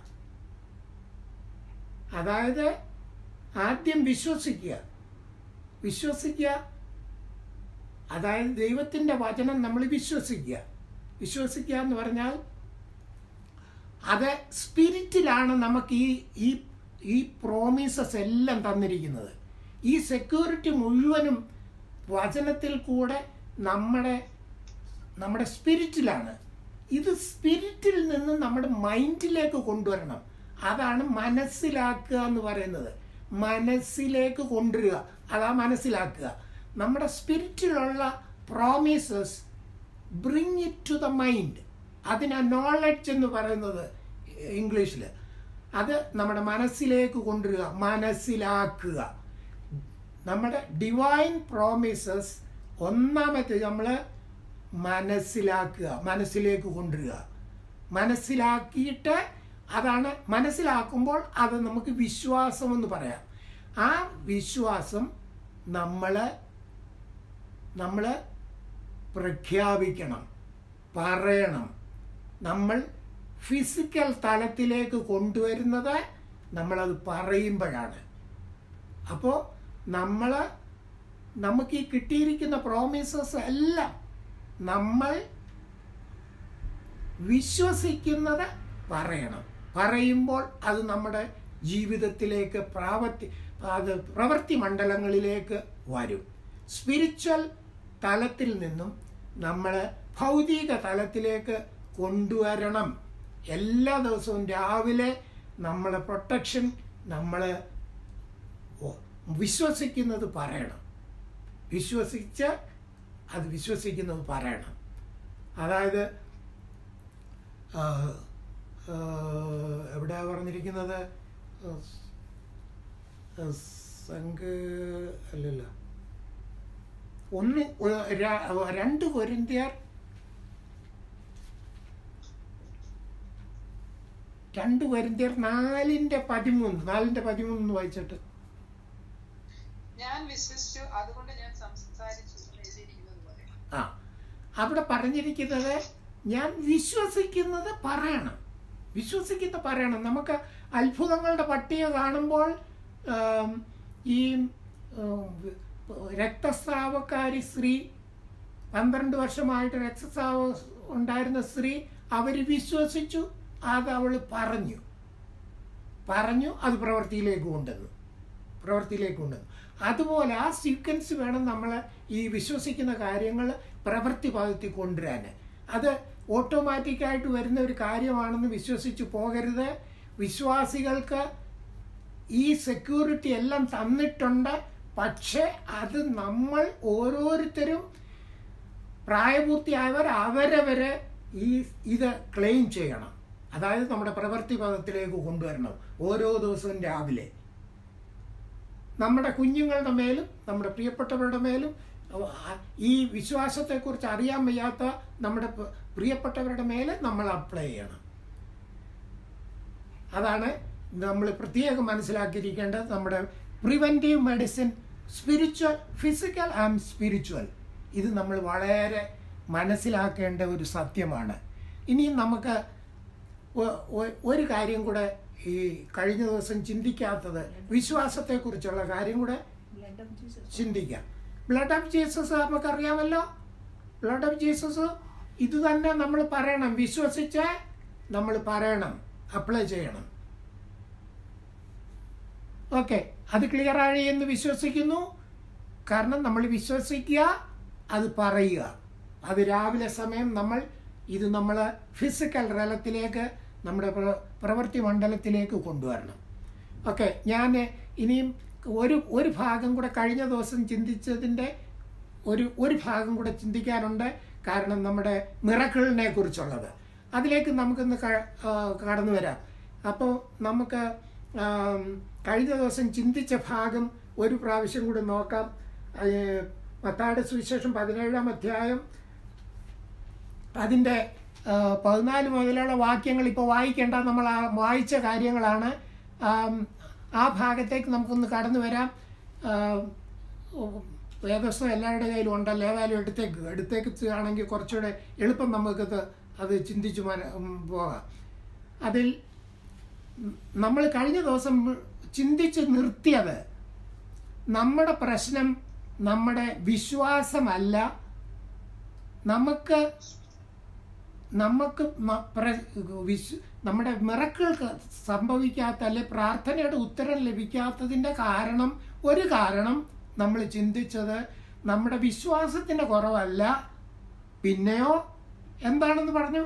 അതായത് ആദ്യം വിശ്വസിക്കുക വിശ്വസിക്കുക അതായത് ദൈവത്തിൻ്റെ വചനം നമ്മൾ വിശ്വസിക്കുക വിശ്വസിക്കുക എന്ന് പറഞ്ഞാൽ അത് സ്പിരിറ്റിലാണ് നമുക്ക് ഈ ഈ ഈ പ്രോമിസസ് എല്ലാം തന്നിരിക്കുന്നത് ഈ സെക്യൂരിറ്റി മുഴുവനും വചനത്തിൽ കൂടെ നമ്മുടെ നമ്മുടെ സ്പിരിറ്റിലാണ് ഇത് സ്പിരിറ്റിൽ നിന്ന് നമ്മുടെ മൈൻഡിലേക്ക് കൊണ്ടുവരണം അതാണ് മനസ്സിലാക്കുക എന്ന് പറയുന്നത് മനസ്സിലേക്ക് കൊണ്ടുവരിക അതാ മനസ്സിലാക്കുക നമ്മുടെ സ്പിരിറ്റിലുള്ള promises bring it to the mind അതിനാ നോളജ് എന്ന് പറയുന്നത് ഇംഗ്ലീഷിൽ അത് നമ്മുടെ മനസ്സിലേക്ക് കൊണ്ടുവരിക മനസ്സിലാക്കുക നമ്മുടെ ഡിവൈൻ പ്രോമിസസ് ഒന്നാമത്തെ നമ്മൾ മനസ്സിലാക്കുക മനസ്സിലേക്ക് കൊണ്ടുവരിക മനസ്സിലാക്കിയിട്ട് അതാണ് മനസ്സിലാക്കുമ്പോൾ അത് നമുക്ക് വിശ്വാസം എന്ന് പറയാം ആ വിശ്വാസം നമ്മൾ നമ്മൾ പ്രഖ്യാപിക്കണം പറയണം നമ്മൾ ഫിസിക്കൽ തലത്തിലേക്ക് കൊണ്ടുവരുന്നത് നമ്മളത് പറയുമ്പോഴാണ് അപ്പോൾ നമ്മൾ നമുക്ക് ഈ കിട്ടിയിരിക്കുന്ന പ്രോമിസസ് എല്ലാം നമ്മൾ വിശ്വസിക്കുന്നത് പറയണം പറയുമ്പോൾ അത് നമ്മുടെ ജീവിതത്തിലേക്ക് പ്രാവർത്തി അത് പ്രവൃത്തി മണ്ഡലങ്ങളിലേക്ക് വരും സ്പിരിച്വൽ തലത്തിൽ നിന്നും നമ്മൾ ഭൗതിക തലത്തിലേക്ക് കൊണ്ടുവരണം എല്ലാ ദിവസവും രാവിലെ നമ്മളെ പ്രൊട്ടക്ഷൻ നമ്മൾ വിശ്വസിക്കുന്നത് പറയണം വിശ്വസിച്ച് അത് വിശ്വസിക്കുന്നത് പറയണം അതായത് ആ, ആ, എവിടെയാ പറഞ്ഞിരിക്കുന്നത് സംഘ അല്ലല്ല ഒന്ന് ഒ- ര- രണ്ട് കൊരിന്തിയർ രണ്ട് കൊരിന്തിയർ നാലിന്റെ പതിമൂന്ന് നാലിന്റെ പതിമൂന്ന് വായിച്ചിട്ട് ഞാൻ വിശ്വസിച്ചു അതുകൊണ്ട് ഞാൻ സംസാരിച്ചു എന്ന് എഴുതിയിരിക്കുന്നത് പോലെ ആ അവിടെ പറഞ്ഞിരിക്കുന്നത് ഞാൻ വിശ്വസിക്കുന്നത് പറയണം വിശ്വസിക്കുന്ന പറയണം നമുക്ക് അത്ഭുതങ്ങളുടെ പട്ടിക കാണുമ്പോൾ ആം, ഈ ഉം, രക്തസ്രാവക്കാരി സ്ത്രീ പന്ത്രണ്ട് വർഷമായിട്ട് രക്തസ്രാവം ഉണ്ടായിരുന്ന സ്ത്രീ അവർ വിശ്വസിച്ചു അത് അവൾ പറഞ്ഞു പറഞ്ഞു അത് പ്രവൃത്തിയിലേക്ക് കൊണ്ടുവന്നു പ്രവൃത്തിയിലേക്ക് കൊണ്ടുവന്നു അതുപോലെ ആ സീക്വൻസ് വേണം നമ്മൾ ഈ വിശ്വസിക്കുന്ന കാര്യങ്ങൾ പ്രവൃത്തി പദത്തിൽ കൊണ്ടുവരാൻ അത് ഓട്ടോമാറ്റിക്കായിട്ട് വരുന്ന ഒരു കാര്യമാണെന്ന് വിശ്വസിച്ച് പോകരുത് വിശ്വാസികൾക്ക് ഈ സെക്യൂരിറ്റി എല്ലാം തന്നിട്ടുണ്ട് പക്ഷെ അത് നമ്മൾ ഓരോരുത്തരും പ്രായപൂർത്തിയായവർ അവരവരെ ഈ ഇത് ക്ലെയിം ചെയ്യണം അതായത് നമ്മുടെ പ്രവൃത്തി പദത്തിലേക്ക് കൊണ്ടുവരണം ഓരോ ദിവസവും രാവിലെ നമ്മുടെ കുഞ്ഞുങ്ങളുടെ മേലും നമ്മുടെ പ്രിയപ്പെട്ടവരുടെ മേലും അവ- ആ- ഈ വിശ്വാസത്തെക്കുറിച്ച് അറിയാൻ വയ്യാത്ത നമ്മുടെ പ- പ്രിയപ്പെട്ടവരുടെ മേലെ നമ്മൾ അപ്ലൈ ചെയ്യണം അതാണ് നമ്മൾ പ്രത്യേകം മനസ്സിലാക്കിയിരിക്കേണ്ടത് നമ്മുടെ preventive medicine spiritual physical and spiritual ഇത് നമ്മൾ വളരെ മനസ്സിലാക്കേണ്ട ഒരു സത്യമാണ് ഇനിയും നമുക്ക് ഒ- ഒ- ഒരു കാര്യം കൂടെ ഈ കഴിഞ്ഞ ദിവസം ചിന്തിക്കാത്തത് വിശ്വാസത്തെക്കുറിച്ചുള്ള കാര്യം കൂടെ ബ്ലഡ് ഓഫ് ജീസസ് ചിന്തിക്കാം ബ്ലഡ് ഓഫ് ജീസസ് നമുക്കറിയാമല്ലോ ബ്ലഡ് ഓഫ് ജീസസ് ഇത് തന്നെ നമ്മൾ പറയണം വിശ്വസിച്ച് നമ്മൾ പറയണം അപ്ലൈ ചെയ്യണം ഓക്കെ അത് ക്ലിയർ ആയി എന്ന് വിശ്വസിക്കുന്നു കാരണം നമ്മൾ വിശ്വസിക്കുക അത് പറയുക അത് രാവിലെ സമയം നമ്മൾ ഇത് നമ്മൾ ഫിസിക്കൽ തലത്തിലേക്ക് നമ്മുടെ പ്ര- പ്രവൃത്തി മണ്ഡലത്തിലേക്ക് കൊണ്ടുവരണം ഓക്കെ ഞാൻ ഇനിയും ഒരു ഒരു ഭാഗം കൂടെ കഴിഞ്ഞ ദിവസം ചിന്തിച്ചതിൻ്റെ ഒരു ഒരു ഭാഗം കൂടെ ചിന്തിക്കാനുണ്ട് കാരണം നമ്മുടെ മിറക്കിളിനെ കുറിച്ചുള്ളത് അതിലേക്ക് നമുക്കൊന്ന് ക- ആ, കടന്നു വരാം അപ്പോൾ നമുക്ക് ആം, കഴിഞ്ഞ ദിവസം ചിന്തിച്ച ഭാഗം ഒരു പ്രാവശ്യം കൂടി നോക്കാം ഏ, മത്തായുടെ സുവിശേഷം പതിനേഴാം അധ്യായം അതിൻ്റെ ആ, പതിനാല് മുതലുള്ള വാക്യങ്ങൾ ഇപ്പോൾ വായിക്കേണ്ട നമ്മൾ ആ വായിച്ച കാര്യങ്ങളാണ് ആം, ആ ഭാഗത്തേക്ക് നമുക്കൊന്ന് കടന്നു വരാം ആ, വേദസ്വം എല്ലാവരുടെ കയ്യിലും ഉണ്ടല്ലോ ഏതായാലും എടുത്തേക്ക് എടുത്തേക്ക് ആണെങ്കിൽ കുറച്ചുകൂടെ എളുപ്പം നമുക്കത് അത് ചിന്തിച്ച് മന ഉം, പോകാം അതിൽ നമ്മൾ കഴിഞ്ഞ ദിവസം ചിന്തിച്ച് നിർത്തിയത് നമ്മുടെ പ്രശ്നം നമ്മുടെ വിശ്വാസമല്ല നമുക്ക് നമുക്ക് മ- പ്ര- വിശ് നമ്മുടെ മിറക്കിൾക്ക് സംഭവിക്കാത്ത അല്ലെ പ്രാർത്ഥനയുടെ ഉത്തരം ലഭിക്കാത്തതിൻ്റെ കാരണം ഒരു കാരണം നമ്മൾ ചിന്തിച്ചത് നമ്മുടെ വിശ്വാസത്തിൻ്റെ കുറവല്ല പിന്നെയോ എന്താണെന്ന് പറഞ്ഞു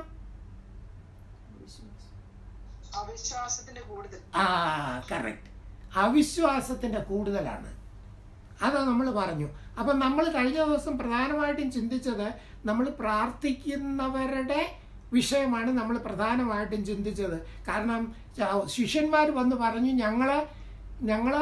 അവിശ്വാസത്തിന്റെ കൂടുതൽ ആ കറക്റ്റ് അവിശ്വാസത്തിൻ്റെ കൂടുതലാണ് അത് നമ്മൾ പറഞ്ഞു അപ്പം നമ്മൾ കഴിഞ്ഞ ദിവസം പ്രധാനമായിട്ടും ചിന്തിച്ചത് നമ്മൾ പ്രാർത്ഥിക്കുന്നവരുടെ വിഷയമാണ് നമ്മൾ പ്രധാനമായിട്ടും ചിന്തിച്ചത് കാരണം ച- ശിഷ്യന്മാർ വന്ന് പറഞ്ഞു ഞങ്ങള് ഞങ്ങള്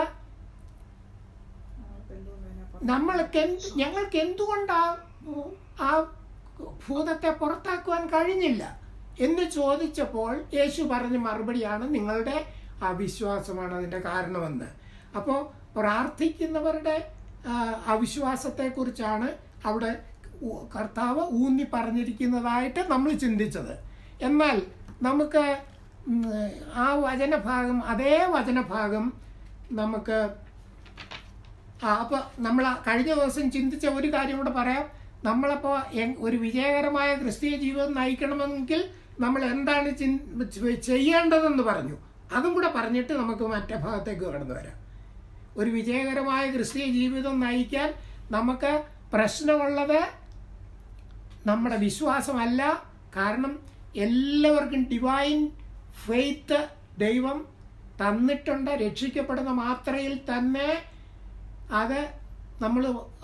നമ്മൾക്ക് എന്ത് ഞങ്ങൾക്ക് എന്തുകൊണ്ടാ ആ ഭൂതത്തെ പുറത്താക്കുവാൻ കഴിഞ്ഞില്ല എന്ന് ചോദിച്ചപ്പോൾ യേശു പറഞ്ഞ മറുപടിയാണ് നിങ്ങളുടെ അവിശ്വാസമാണ് അതിൻ്റെ കാരണമെന്ന് അപ്പോൾ പ്രാർത്ഥിക്കുന്നവരുടെ ആ, അവിശ്വാസത്തെക്കുറിച്ചാണ് അവിടെ ഊ- കർത്താവ് ഊന്നി പറഞ്ഞിരിക്കുന്നതായിട്ട് നമ്മൾ ചിന്തിച്ചത് എന്നാൽ നമുക്ക് ഉം, ആ വചനഭാഗം അതേ വചനഭാഗം നമുക്ക് ആ അപ്പോൾ നമ്മൾ കഴിഞ്ഞ ദിവസം ചിന്തിച്ച ഒരു കാര്യം കൂടെ പറയാം നമ്മളപ്പോൾ എങ്- ഒരു വിജയകരമായ ക്രിസ്തീയ ജീവിതം നയിക്കണമെങ്കിൽ നമ്മൾ എന്താണ് ചിൻ- ചെ- ചെയ്യേണ്ടതെന്ന് പറഞ്ഞു അതും കൂടെ പറഞ്ഞിട്ട് നമുക്ക് മറ്റേ ഭാഗത്തേക്ക് കടന്നു വരാം ഒരു വിജയകരമായ ക്രിസ്തീയ ജീവിതം നയിക്കാൻ നമുക്ക് പ്രശ്നമുള്ളത് നമ്മുടെ വിശ്വാസമല്ല കാരണം എല്ലാവർക്കും ഡിവൈൻ ഫെയ്ത്ത് ദൈവം തന്നിട്ടുണ്ട് രക്ഷിക്കപ്പെടുന്ന മാത്രയിൽ തന്നെ അത് നമ്മൾ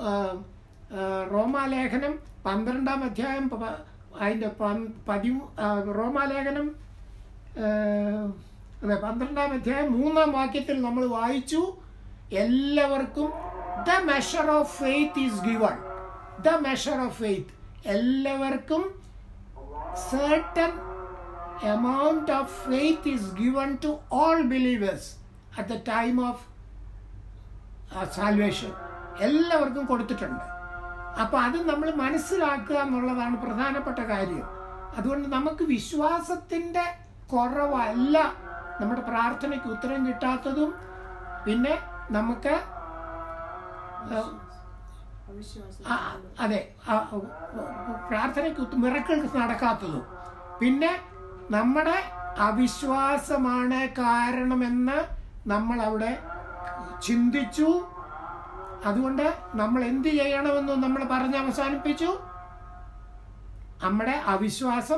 റോമാലേഖനം പന്ത്രണ്ടാം അധ്യായം പ- അതിൻ്റെ പ- പതി ആ, റോമാലേഖനം ആ, അതെ പന്ത്രണ്ടാം അധ്യായം മൂന്നാം വാക്യത്തിൽ നമ്മൾ വായിച്ചു എല്ലാവർക്കും the measure of faith is given the measure of faith എല്ലാവർക്കും certain amount of faith is given to all believers at the time of salvation എല്ലാവർക്കും കൊടുത്തിട്ടുണ്ട് അപ്പോൾ അത് നമ്മൾ മനസ്സിലാക്കുക എന്നുള്ളതാണ് പ്രധാനപ്പെട്ട കാര്യം അതുകൊണ്ട് നമുക്ക് വിശ്വാസത്തിൻ്റെ കുറവല്ല നമ്മുടെ പ്രാർത്ഥനയ്ക്ക് ഉത്തരം കിട്ടാത്തതും പിന്നെ നമുക്ക് ആ, അവിശ്വാസം ആ, അതെ ആ, പ്രാർത്ഥനയ്ക്ക് മിറക്കിൾസ് നടക്കാത്തതും പിന്നെ നമ്മുടെ അവിശ്വാസമാണ് കാരണമെന്ന് നമ്മൾ അവിടെ ചിന്തിച്ചു അതുകൊണ്ട് നമ്മൾ എന്ത് ചെയ്യണമെന്ന് നമ്മൾ പറഞ്ഞ് അവസാനിപ്പിച്ചു നമ്മുടെ അവിശ്വാസം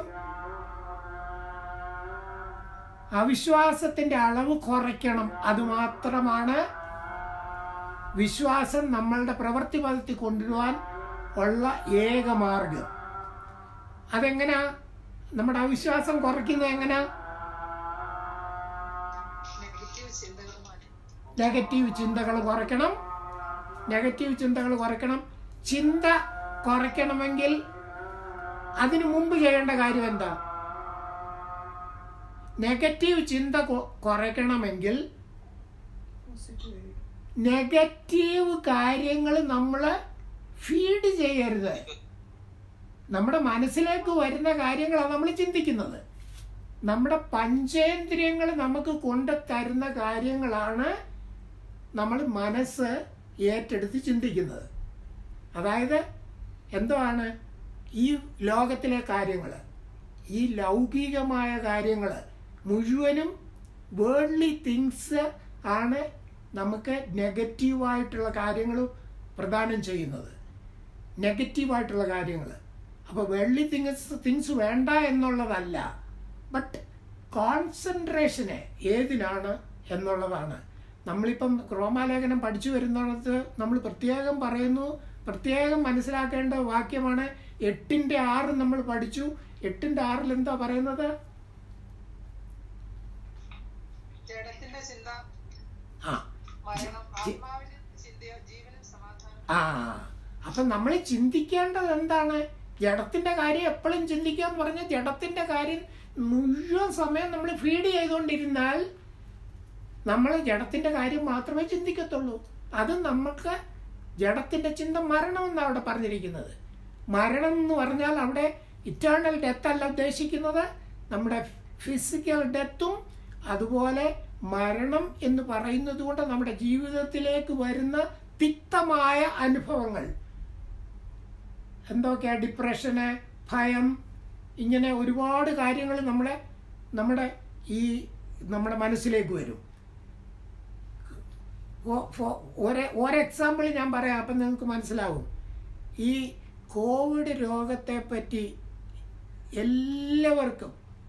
അവിശ്വാസത്തിന്റെ അളവ് കുറയ്ക്കണം അതുമാത്രമാണ് വിശ്വാസം നമ്മളുടെ പ്രവൃത്തി പദത്തിൽ കൊണ്ടുവരുവാൻ ഉള്ള ഏക മാർഗം അതെങ്ങനാ നമ്മുടെ അവിശ്വാസം കുറയ്ക്കുന്നത് എങ്ങനാ നെഗറ്റീവ് ചിന്തകൾ മാറ്റി നെഗറ്റീവ് ചിന്തകൾ കുറയ്ക്കണം നെഗറ്റീവ് ചിന്തകൾ കുറയ്ക്കണം ചിന്ത കുറയ്ക്കണമെങ്കിൽ അതിനു മുമ്പ് ചെയ്യേണ്ട കാര്യം എന്താ നെഗറ്റീവ് ചിന്ത കൊ- കുറയ്ക്കണമെങ്കിൽ പോസിറ്റീവ് നെഗറ്റീവ് കാര്യങ്ങൾ നമ്മൾ ഫീഡ് ചെയ്യരുത് നമ്മുടെ മനസ്സിലേക്ക് വരുന്ന കാര്യങ്ങളാണ് നമ്മൾ ചിന്തിക്കുന്നത് നമ്മുടെ പഞ്ചേന്ദ്രിയങ്ങൾ നമുക്ക് കൊണ്ട് തരുന്ന കാര്യങ്ങളാണ് നമ്മൾ മനസ്സ് ഏറ്റെടുത്ത് ചിന്തിക്കുന്നത് അതായത് എന്താണ് ഈ ലോകത്തിലെ കാര്യങ്ങൾ ഈ ലൗകികമായ കാര്യങ്ങൾ മുഴുവനും വേൾഡ്ലി തിങ്സ് ആണ് നമുക്ക് നെഗറ്റീവായിട്ടുള്ള കാര്യങ്ങൾ പ്രദാനം ചെയ്യുന്നത് നെഗറ്റീവായിട്ടുള്ള കാര്യങ്ങൾ അപ്പോൾ വേൾഡ്ലി തിങ്സ് തിങ്സ് വേണ്ട എന്നുള്ളതല്ല ബട്ട് കോൺസെൻട്രേഷന് ഏതിനാണ് എന്നുള്ളതാണ് നമ്മളിപ്പം റോമാലേഖനം പഠിച്ചു വരുന്നിടത്ത് നമ്മൾ പ്രത്യേകം പറയുന്നു പ്രത്യേകം മനസ്സിലാക്കേണ്ട വാക്യമാണ് എട്ടിൻ്റെ ആറ് നമ്മൾ പഠിച്ചു എട്ടിൻ്റെ ആറിൽ എന്താ പറയുന്നത് ജഡത്തിന്റെ ചിന്ത ആ മരണം ജി- ആത്മാവിന് ചിന്തയോ ജീവനും സമാധാനം ആ അപ്പം നമ്മൾ ചിന്തിക്കേണ്ടത് എന്താണ് ജഡത്തിന്റെ കാര്യം എപ്പോഴും ചിന്തിക്കുക എന്ന് പറഞ്ഞാൽ ജഡത്തിന്റെ കാര്യം മുഴുവൻ സമയം നമ്മൾ ഫീഡ് ചെയ്തുകൊണ്ടിരുന്നാൽ നമ്മൾ ജഡത്തിന്റെ കാര്യം മാത്രമേ ചിന്തിക്കത്തുള്ളൂ അത് നമുക്ക് ജഡത്തിന്റെ ചിന്ത മരണം എന്നാണ് അവിടെ പറഞ്ഞിരിക്കുന്നത് മരണം എന്ന് പറഞ്ഞാൽ അവിടെ ഇറ്റേണൽ ഡെത്ത് അല്ല ഉദ്ദേശിക്കുന്നത് നമ്മുടെ ഫിസിക്കൽ ഡെത്തും അതുപോലെ മരണം എന്ന് പറയുന്നത് കൊണ്ട് നമ്മുടെ ജീവിതത്തിലേക്ക് വരുന്ന തിക്തമായ അനുഭവങ്ങൾ എന്തൊക്കെയാ ഡിപ്രഷന് ഭയം ഇങ്ങനെ ഒരുപാട് കാര്യങ്ങൾ നമ്മളെ നമ്മുടെ ഈ നമ്മുടെ മനസ്സിലേക്ക് വരും ഒ- ഫോ- ഒരെ ഒരു എക്സാമ്പിൾ ഞാൻ പറയാം അപ്പം നിങ്ങൾക്ക് മനസ്സിലാവും ഈ കോവിഡ് രോഗത്തെ പറ്റി എല്ലാവർക്കും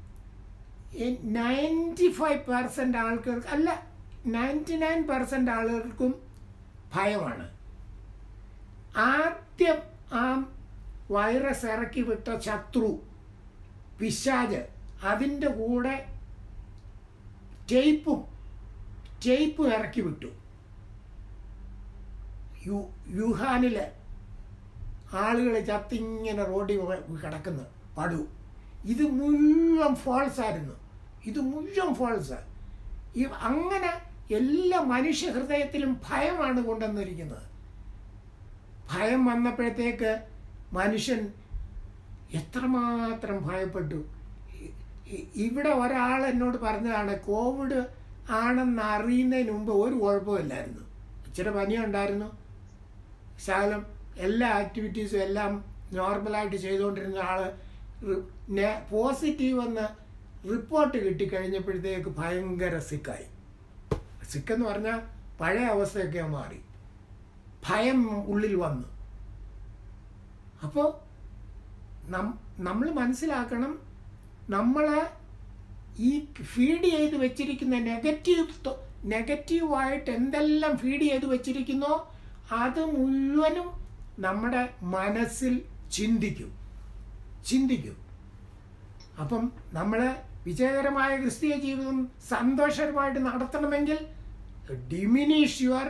നയൻറ്റി ഫൈവ് പെർസെൻ്റ് ആൾക്കാർക്ക് അല്ല നയൻറ്റി നയൻ പെർസെൻ്റ് ആളുകൾക്കും ഭയമാണ് ആദ്യം ആ വൈറസ് ഇറക്കി വിട്ട ശത്രു പിശാജ് അതിൻ്റെ കൂടെ ടേപ്പും ടേപ്പും ഇറക്കി വിട്ടു യു യുഹാനിൽ ആളുകൾ ചത്തിങ്ങനെ റോഡിൽ വ- കിടക്കുന്നു പടു ഇത് മുഴുവൻ ഫോൾസ് ആയിരുന്നു ഇത് മുഴുവൻ ഫോൾസ് ഈ അങ്ങനെ എല്ലാ മനുഷ്യ ഹൃദയത്തിലും ഭയമാണ് കൊണ്ടുവന്നിരിക്കുന്നത് ഭയം വന്നപ്പോഴത്തേക്ക് മനുഷ്യൻ എത്രമാത്രം ഭയപ്പെട്ടു ഇ- ഇ- ഇവിടെ ഒരാൾ എന്നോട് പറഞ്ഞതാണ് കോവിഡ് ആണെന്ന് അറിയുന്നതിന് മുമ്പ് ഒരു കുഴപ്പമില്ലായിരുന്നു ഇച്ചിരി പനിയുണ്ടായിരുന്നു ശകലം എല്ലാ ആക്ടിവിറ്റീസും എല്ലാം നോർമലായിട്ട് ചെയ്തുകൊണ്ടിരുന്ന ആൾ പോസിറ്റീവ് എന്ന് റിപ്പോർട്ട് കിട്ടിക്കഴിഞ്ഞപ്പോഴത്തേക്ക് ഭയങ്കര സിക്കായി സിക്കെന്ന് പറഞ്ഞാൽ പഴയ അവസ്ഥയൊക്കെ മാറി ഭയം ഉള്ളിൽ വന്നു അപ്പോൾ നമ്മൾ മനസ്സിലാക്കണം നമ്മൾ ഈ ഫീഡ് ചെയ്ത് വെച്ചിരിക്കുന്ന നെഗറ്റീവ് നെഗറ്റീവായിട്ട് എന്തെല്ലാം ഫീഡ് ചെയ്ത് വെച്ചിരിക്കുന്നോ അത് മുഴുവനും നമ്മുടെ മനസ്സിൽ ചിന്തിക്കും ചിന്തിക്കും അപ്പം നമ്മൾ വിജയകരമായ ക്രിസ്തീയ ജീവിതം സന്തോഷകരമായിട്ട് നടത്തണമെങ്കിൽ diminish your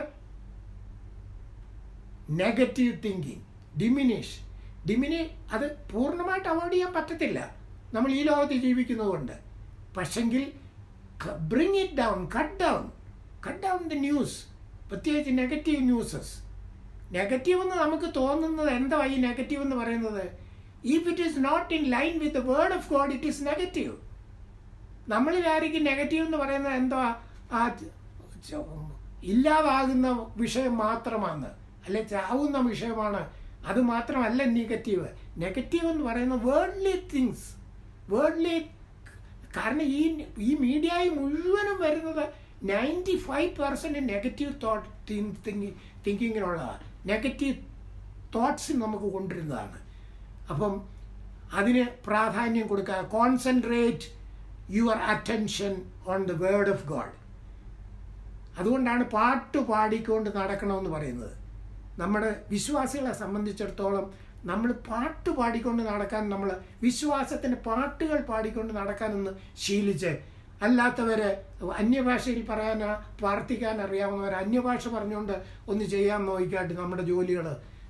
negative thinking diminish ഡിമിനി അത് പൂർണ്ണമായിട്ട് അവോയ്ഡ് ചെയ്യാൻ പറ്റത്തില്ല നമ്മൾ ഈ ലോകത്ത് ജീവിക്കുന്നതുകൊണ്ട് പക്ഷെങ്കിൽ bring it down cut down cut down the news പ്രത്യേകിച്ച് നെഗറ്റീവ് ന്യൂസസ് നെഗറ്റീവ് എന്ന് നമുക്ക് തോന്നുന്നത് എന്താ ഈ നെഗറ്റീവ് എന്ന് പറയുന്നത് if it is not in line with the word of God it is negative നമ്മൾ വിചാരിക്കും നെഗറ്റീവ് എന്ന് പറയുന്നത് എന്തോ ആ ച- ഇല്ലാതാകുന്ന വിഷയം മാത്രമാണ് അല്ലെ ചാവുന്ന വിഷയമാണ് അത് മാത്രമല്ല നെഗറ്റീവ് നെഗറ്റീവ് എന്ന് പറയുന്ന വേൾഡ്ലി തിങ്സ് വേൾഡ്ലി കാരണം ഈ ഈ മീഡിയയിൽ മുഴുവനും വരുന്നത് ninety five percent negative thought thinking തിങ്കിങ്ങിനുള്ളതാണ് നെഗറ്റീവ് തോട്ട്സ് നമുക്ക് കൊണ്ടുവരുന്നതാണ് അപ്പം അതിന് പ്രാധാന്യം കൊടുക്കുക concentrate your attention on the word of God അതുകൊണ്ടാണ് പാട്ട് പാടിക്കൊണ്ട് നടക്കണമെന്ന് പറയുന്നത് നമ്മുടെ വിശ്വാസികളെ സംബന്ധിച്ചിടത്തോളം നമ്മൾ പാട്ട് പാടിക്കൊണ്ട് നടക്കാൻ നമ്മൾ വിശ്വാസത്തിന് പാട്ടുകൾ പാടിക്കൊണ്ട് നടക്കാനൊന്ന് ശീലിച്ച് അല്ലാത്തവര് അന്യഭാഷയിൽ പറയാൻ പ്രാർത്ഥിക്കാൻ അറിയാവുന്നവർ അന്യഭാഷ പറഞ്ഞുകൊണ്ട് ഒന്ന് ചെയ്യാൻ നോക്കിക്കാട്ട് നമ്മുടെ ജോലികൾ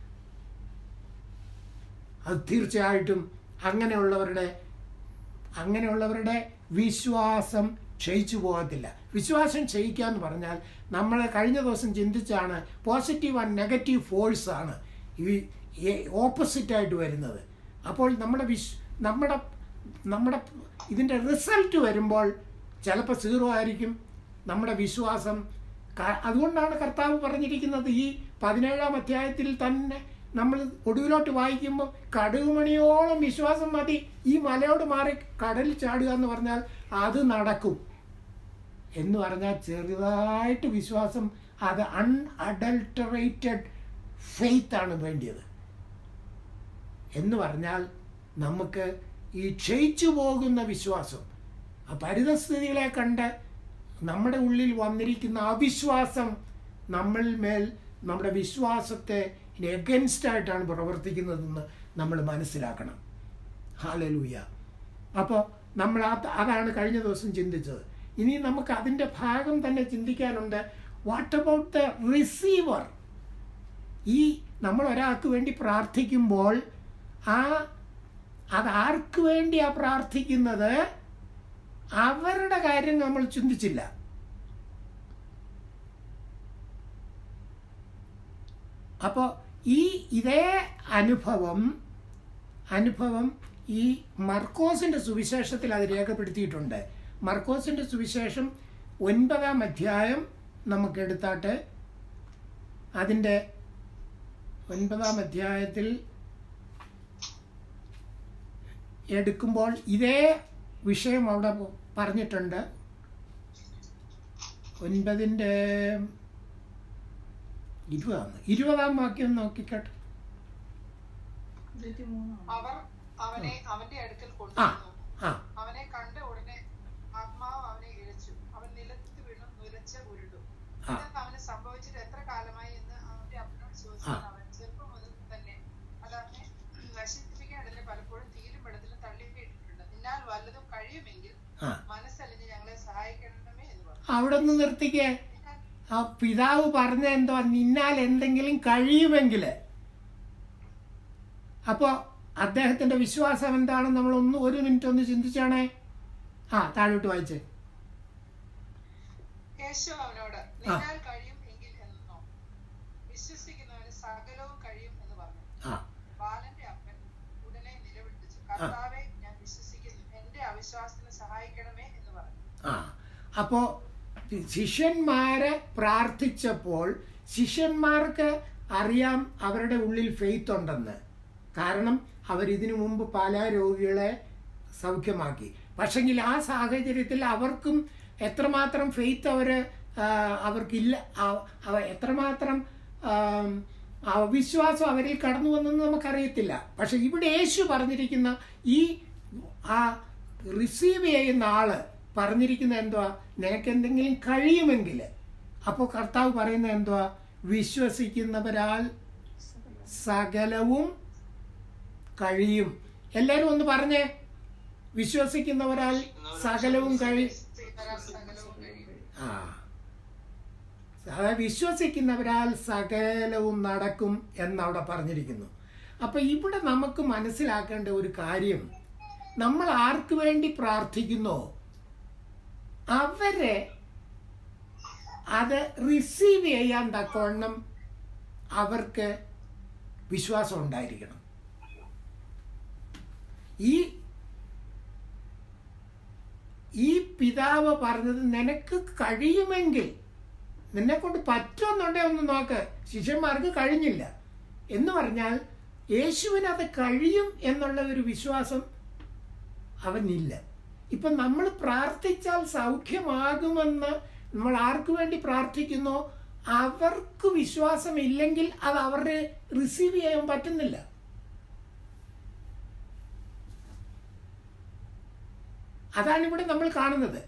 അത് തീർച്ചയായിട്ടും അങ്ങനെയുള്ളവരുടെ അങ്ങനെയുള്ളവരുടെ വിശ്വാസം ക്ഷയിച്ചു പോകത്തില്ല വിശ്വാസം ക്ഷയിക്കുക എന്ന് പറഞ്ഞാൽ നമ്മൾ കഴിഞ്ഞ ദിവസം ചിന്തിച്ചാണ് പോസിറ്റീവ് ആൻഡ് നെഗറ്റീവ് ഫോഴ്സ് ആണ് ഈ ഓപ്പോസിറ്റായിട്ട് വരുന്നത് അപ്പോൾ നമ്മുടെ വിശ് നമ്മുടെ നമ്മുടെ ഇതിൻ്റെ റിസൾട്ട് വരുമ്പോൾ ചിലപ്പോൾ സീറോ ആയിരിക്കും നമ്മുടെ വിശ്വാസം ക- അതുകൊണ്ടാണ് കർത്താവ് പറഞ്ഞിരിക്കുന്നത് ഈ പതിനേഴാം അധ്യായത്തിൽ തന്നെ നമ്മൾ ഒടുവിലോട്ട് വായിക്കുമ്പോൾ കടുകുമണിയോളം വിശ്വാസം മതി ഈ മലയോട് മാറി കടലിൽ ചാടുക എന്ന് പറഞ്ഞാൽ അത് നടക്കും എന്ന് പറഞ്ഞാൽ ചെറുതായിട്ട് വിശ്വാസം അത് അൺഅഡൾട്ടറേറ്റഡ് ഫെയ്ത്ത് ആണ് വേണ്ടിയത് എന്ന് പറഞ്ഞാൽ നമുക്ക് ഈ ക്ഷയിച്ചു പോകുന്ന വിശ്വാസം ആ പരിതസ്ഥിതികളെ കണ്ട് നമ്മുടെ ഉള്ളിൽ വന്നിരിക്കുന്ന അവിശ്വാസം നമ്മൾ മേൽ നമ്മുടെ വിശ്വാസത്തെ എഗൻസ്റ്റ് ആയിട്ടാണ് പ്രവർത്തിക്കുന്നതെന്ന് നമ്മൾ മനസ്സിലാക്കണം ഹാലലൂയ അപ്പോൾ നമ്മൾ അത് അതാണ് കഴിഞ്ഞ ദിവസം ചിന്തിച്ചത് ഇനി നമുക്ക് അതിൻ്റെ ഭാഗം തന്നെ ചിന്തിക്കാനുണ്ട് വാട്ട് അബൌട്ട് ദ റിസീവർ ഈ നമ്മൾ ഒരാൾക്ക് വേണ്ടി പ്രാർത്ഥിക്കുമ്പോൾ ആ അത് ആർക്ക് വേണ്ടിയാ പ്രാർത്ഥിക്കുന്നത് അവരുടെ കാര്യം നമ്മൾ ചിന്തിച്ചില്ല അപ്പോൾ ഈ ഇതേ അനുഭവം അനുഭവം ഈ മർക്കോസിൻ്റെ സുവിശേഷത്തിൽ അത് രേഖപ്പെടുത്തിയിട്ടുണ്ട് മർക്കോസിൻ്റെ സുവിശേഷം ഒൻപതാം അധ്യായം നമുക്ക് എടുത്താട്ട് അതിൻ്റെ ഒൻപതാം അധ്യായത്തിൽ എടുക്കുമ്പോൾ ഇതേ വിഷയം അവിടെ പറഞ്ഞിട്ടുണ്ട് ഒൻപതിൻ്റെ ഇരുപതാം ഇരുപതാം വാക്യം നോക്കിക്കട്ടെ ഇരുപത്തിമൂന്നാണ് അവർ അവനെ അവന്റെ അടുക്കൽ ആ കൊണ്ടുവന്നു ആ അവനെ കണ്ട ഉടനെ ആത്മാവ് അവനെ ഇഴച്ചു അവൻ നിലത്ത് വീണു നുരച്ച് ഉരുണ്ടു ആ. ഇതൊക്കെ അവന് സംഭവിച്ചിട്ട് എത്ര കാലമായി എന്ന് അവന്റെ അപ്പനോട് ആ ചോദിച്ചാൽ അവൻ ചെറുപ്പം മുതൽ തന്നെ അതവനെ നശിപ്പിക്കാൻ അതിനെ പലപ്പോഴും തീരും വെള്ളത്തിലും തള്ളിയിട്ടിട്ടുണ്ട് നിന്നാൽ വല്ലതും കഴിയുമെങ്കിൽ ആ മനസ്സലിഞ്ഞ് ഞങ്ങളെ സഹായിക്കണമേ എന്ന് പറഞ്ഞു അവിടെ നിന്ന് നിർത്തിക്കേ ആ പിതാവ് പറഞ്ഞ എന്തോ നിന്നാൽ എന്തെങ്കിലും കഴിയുമെങ്കിൽ അപ്പോൾ അദ്ദേഹത്തിന്റെ വിശ്വാസം എന്താണെന്ന് നമ്മൾ ഒന്ന് ഒരു മിനിറ്റ് ഒന്ന് ചിന്തിച്ചാണേ ആ താഴോട്ട് വായിച്ചേ യേശു അവനോട് നിന്നാൽ കഴിയും എങ്കിൽ എന്നോ വിശ്വസിക്കുന്നവന് സകലവും കഴിയും എന്ന് പറഞ്ഞു ആ ബാലന്റെ അപ്പൻ ഉടനെ നിലവിളിച്ചു കർത്താവെ ഞാൻ വിശ്വസിക്കുന്നു എന്റെ അവിശ്വാസത്തിന് സഹായിക്കണമേ എന്ന് പറഞ്ഞു ആ അപ്പോൾ ശിഷ്യന്മാരെ പ്രാർത്ഥിച്ചപ്പോൾ ശിഷ്യന്മാർക്ക് അറിയാം അവരുടെ ഉള്ളിൽ ഫെയ്ത്ത് ഉണ്ടെന്ന് കാരണം അവരിതിനു മുമ്പ് പല രോഗികളെ സൗഖ്യമാക്കി പക്ഷെങ്കിൽ ആ സാഹചര്യത്തിൽ അവർക്കും എത്രമാത്രം ഫെയ്ത്ത് അവർ അവർക്കില്ല ആ- അവ എത്രമാത്രം ആം, അവിശ്വാസം അവരിൽ കടന്നു വന്നെന്ന് നമുക്കറിയത്തില്ല പക്ഷെ ഇവിടെ യേശു പറഞ്ഞിരിക്കുന്ന ഈ ആ റിസീവ് ചെയ്യുന്ന ആള് പറഞ്ഞിരിക്കുന്ന എന്തുവാ നിനക്ക് എന്തെങ്കിലും കഴിയുമെങ്കിൽ അപ്പോൾ കർത്താവ് പറയുന്നത് എന്തുവാ വിശ്വസിക്കുന്നവരാൽ സകലവും കഴിയും എല്ലാവരും ഒന്ന് പറഞ്ഞേ വിശ്വസിക്കുന്നവരാൽ സകലവും കഴിയും ആ അതായത് വിശ്വസിക്കുന്നവരാൽ സകലവും നടക്കും എന്നവിടെ പറഞ്ഞിരിക്കുന്നു അപ്പൊ ഇവിടെ നമുക്ക് മനസ്സിലാക്കേണ്ട ഒരു കാര്യം നമ്മൾ ആർക്ക് വേണ്ടി പ്രാർത്ഥിക്കുന്നോ അവരെ അത് റിസീവ് ചെയ്യാൻ തക്കവണ്ണം അവർക്ക് വിശ്വാസം ഉണ്ടായിരിക്കണം ഈ ഈ പിതാവ് പറഞ്ഞത് നിനക്ക് കഴിയുമെങ്കിൽ നിന്നെ കൊണ്ട് പറ്റുമെന്നുണ്ടെ ഒന്ന് നോക്ക് ശിഷ്യന്മാർക്ക് കഴിഞ്ഞില്ല എന്ന് പറഞ്ഞാൽ യേശുവിന് അത് കഴിയും എന്നുള്ള ഒരു വിശ്വാസം അവനില്ല ഇപ്പം നമ്മൾ പ്രാർത്ഥിച്ചാൽ സൗഖ്യമാകുമെന്ന് നമ്മൾ ആർക്ക് വേണ്ടി പ്രാർത്ഥിക്കുന്നോ അവർക്ക് വിശ്വാസമില്ലെങ്കിൽ അത് അവരുടെ റിസീവ് ചെയ്യാൻ പറ്റുന്നില്ല അതാണ് ഇവിടെ നമ്മൾ കാണുന്നത്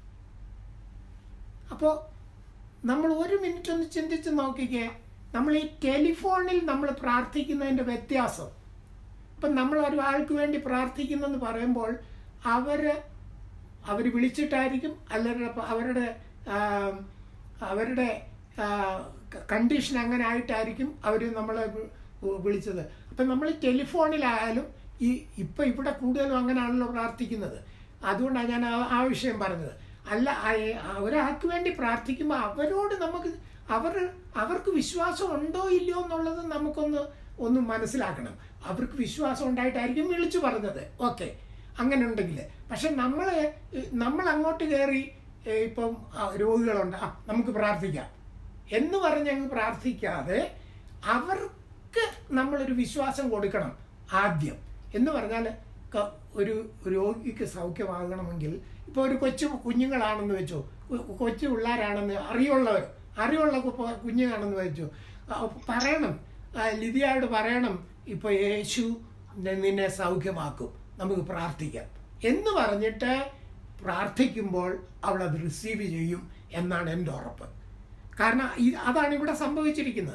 അപ്പോൾ നമ്മൾ ഒരു മിനിറ്റ് ഒന്ന് ചിന്തിച്ച് നോക്കിക്കേ നമ്മൾ ഈ ടെലിഫോണിൽ നമ്മൾ പ്രാർത്ഥിക്കുന്നതിൻ്റെ വ്യത്യാസം ഇപ്പം നമ്മൾ ഒരാൾക്ക് വേണ്ടി പ്രാർത്ഥിക്കുന്നെന്ന് പറയുമ്പോൾ അവർ അവർ വിളിച്ചിട്ടായിരിക്കും അല്ലെങ്കിൽ അവരുടെ ആ, അവരുടെ കണ്ടീഷൻ അങ്ങനെ ആയിട്ടായിരിക്കും അവർ നമ്മളെ വി- വിളിച്ചത് അപ്പം നമ്മൾ ടെലിഫോണിലായാലും ഈ ഇപ്പം ഇവിടെ കൂടുതലും അങ്ങനെയാണല്ലോ പ്രാർത്ഥിക്കുന്നത് അതുകൊണ്ടാണ് ഞാൻ ആ- ആ വിഷയം പറഞ്ഞത് അല്ല ആ- ആ ഒരാൾക്ക് വേണ്ടി പ്രാർത്ഥിക്കുമ്പോൾ അവരോട് നമുക്ക് അവർ അവർക്ക് വിശ്വാസം ഉണ്ടോ ഇല്ലയോ എന്നുള്ളത് നമുക്കൊന്ന് ഒന്ന് മനസ്സിലാക്കണം അവർക്ക് വിശ്വാസം ഉണ്ടായിട്ടായിരിക്കും വിളിച്ചു പറഞ്ഞത് ഓക്കെ അങ്ങനെ ഉണ്ടെങ്കിൽ പക്ഷെ നമ്മൾ നമ്മൾ അങ്ങോട്ട് കയറി ഏ, ഇപ്പം ആ, രോഗികളുണ്ട് ആ നമുക്ക് പ്രാർത്ഥിക്കാം എന്ന് പറഞ്ഞ് അങ്ങ് പ്രാർത്ഥിക്കാതെ അവർക്ക് നമ്മളൊരു വിശ്വാസം കൊടുക്കണം ആദ്യം എന്ന് പറഞ്ഞാൽ ക- ഒരു രോഗിക്ക് സൗഖ്യമാകണമെങ്കിൽ ഇപ്പോൾ ഒരു കൊച്ചു കുഞ്ഞുങ്ങളാണെന്ന് വെച്ചോ കൊ- കൊച്ചു പിള്ളേരാണെന്ന് അറിവുള്ളവർ അറിവുള്ള കു- കുഞ്ഞുങ്ങളാണെന്ന് വെച്ചോ ആ, പറയണം ആ, ലിതിയോട് പറയണം ഇപ്പോൾ യേശു നി- നിന്നെ സൗഖ്യമാക്കും നമുക്ക് പ്രാർത്ഥിക്കാം എന്ന് പറഞ്ഞിട്ട് പ്രാർത്ഥിക്കുമ്പോൾ അവൾ അത് റിസീവ് ചെയ്യും എന്നാണ് എൻ്റെ ഉറപ്പ് കാരണം ഈ- അതാണ് ഇവിടെ സംഭവിച്ചിരിക്കുന്നത്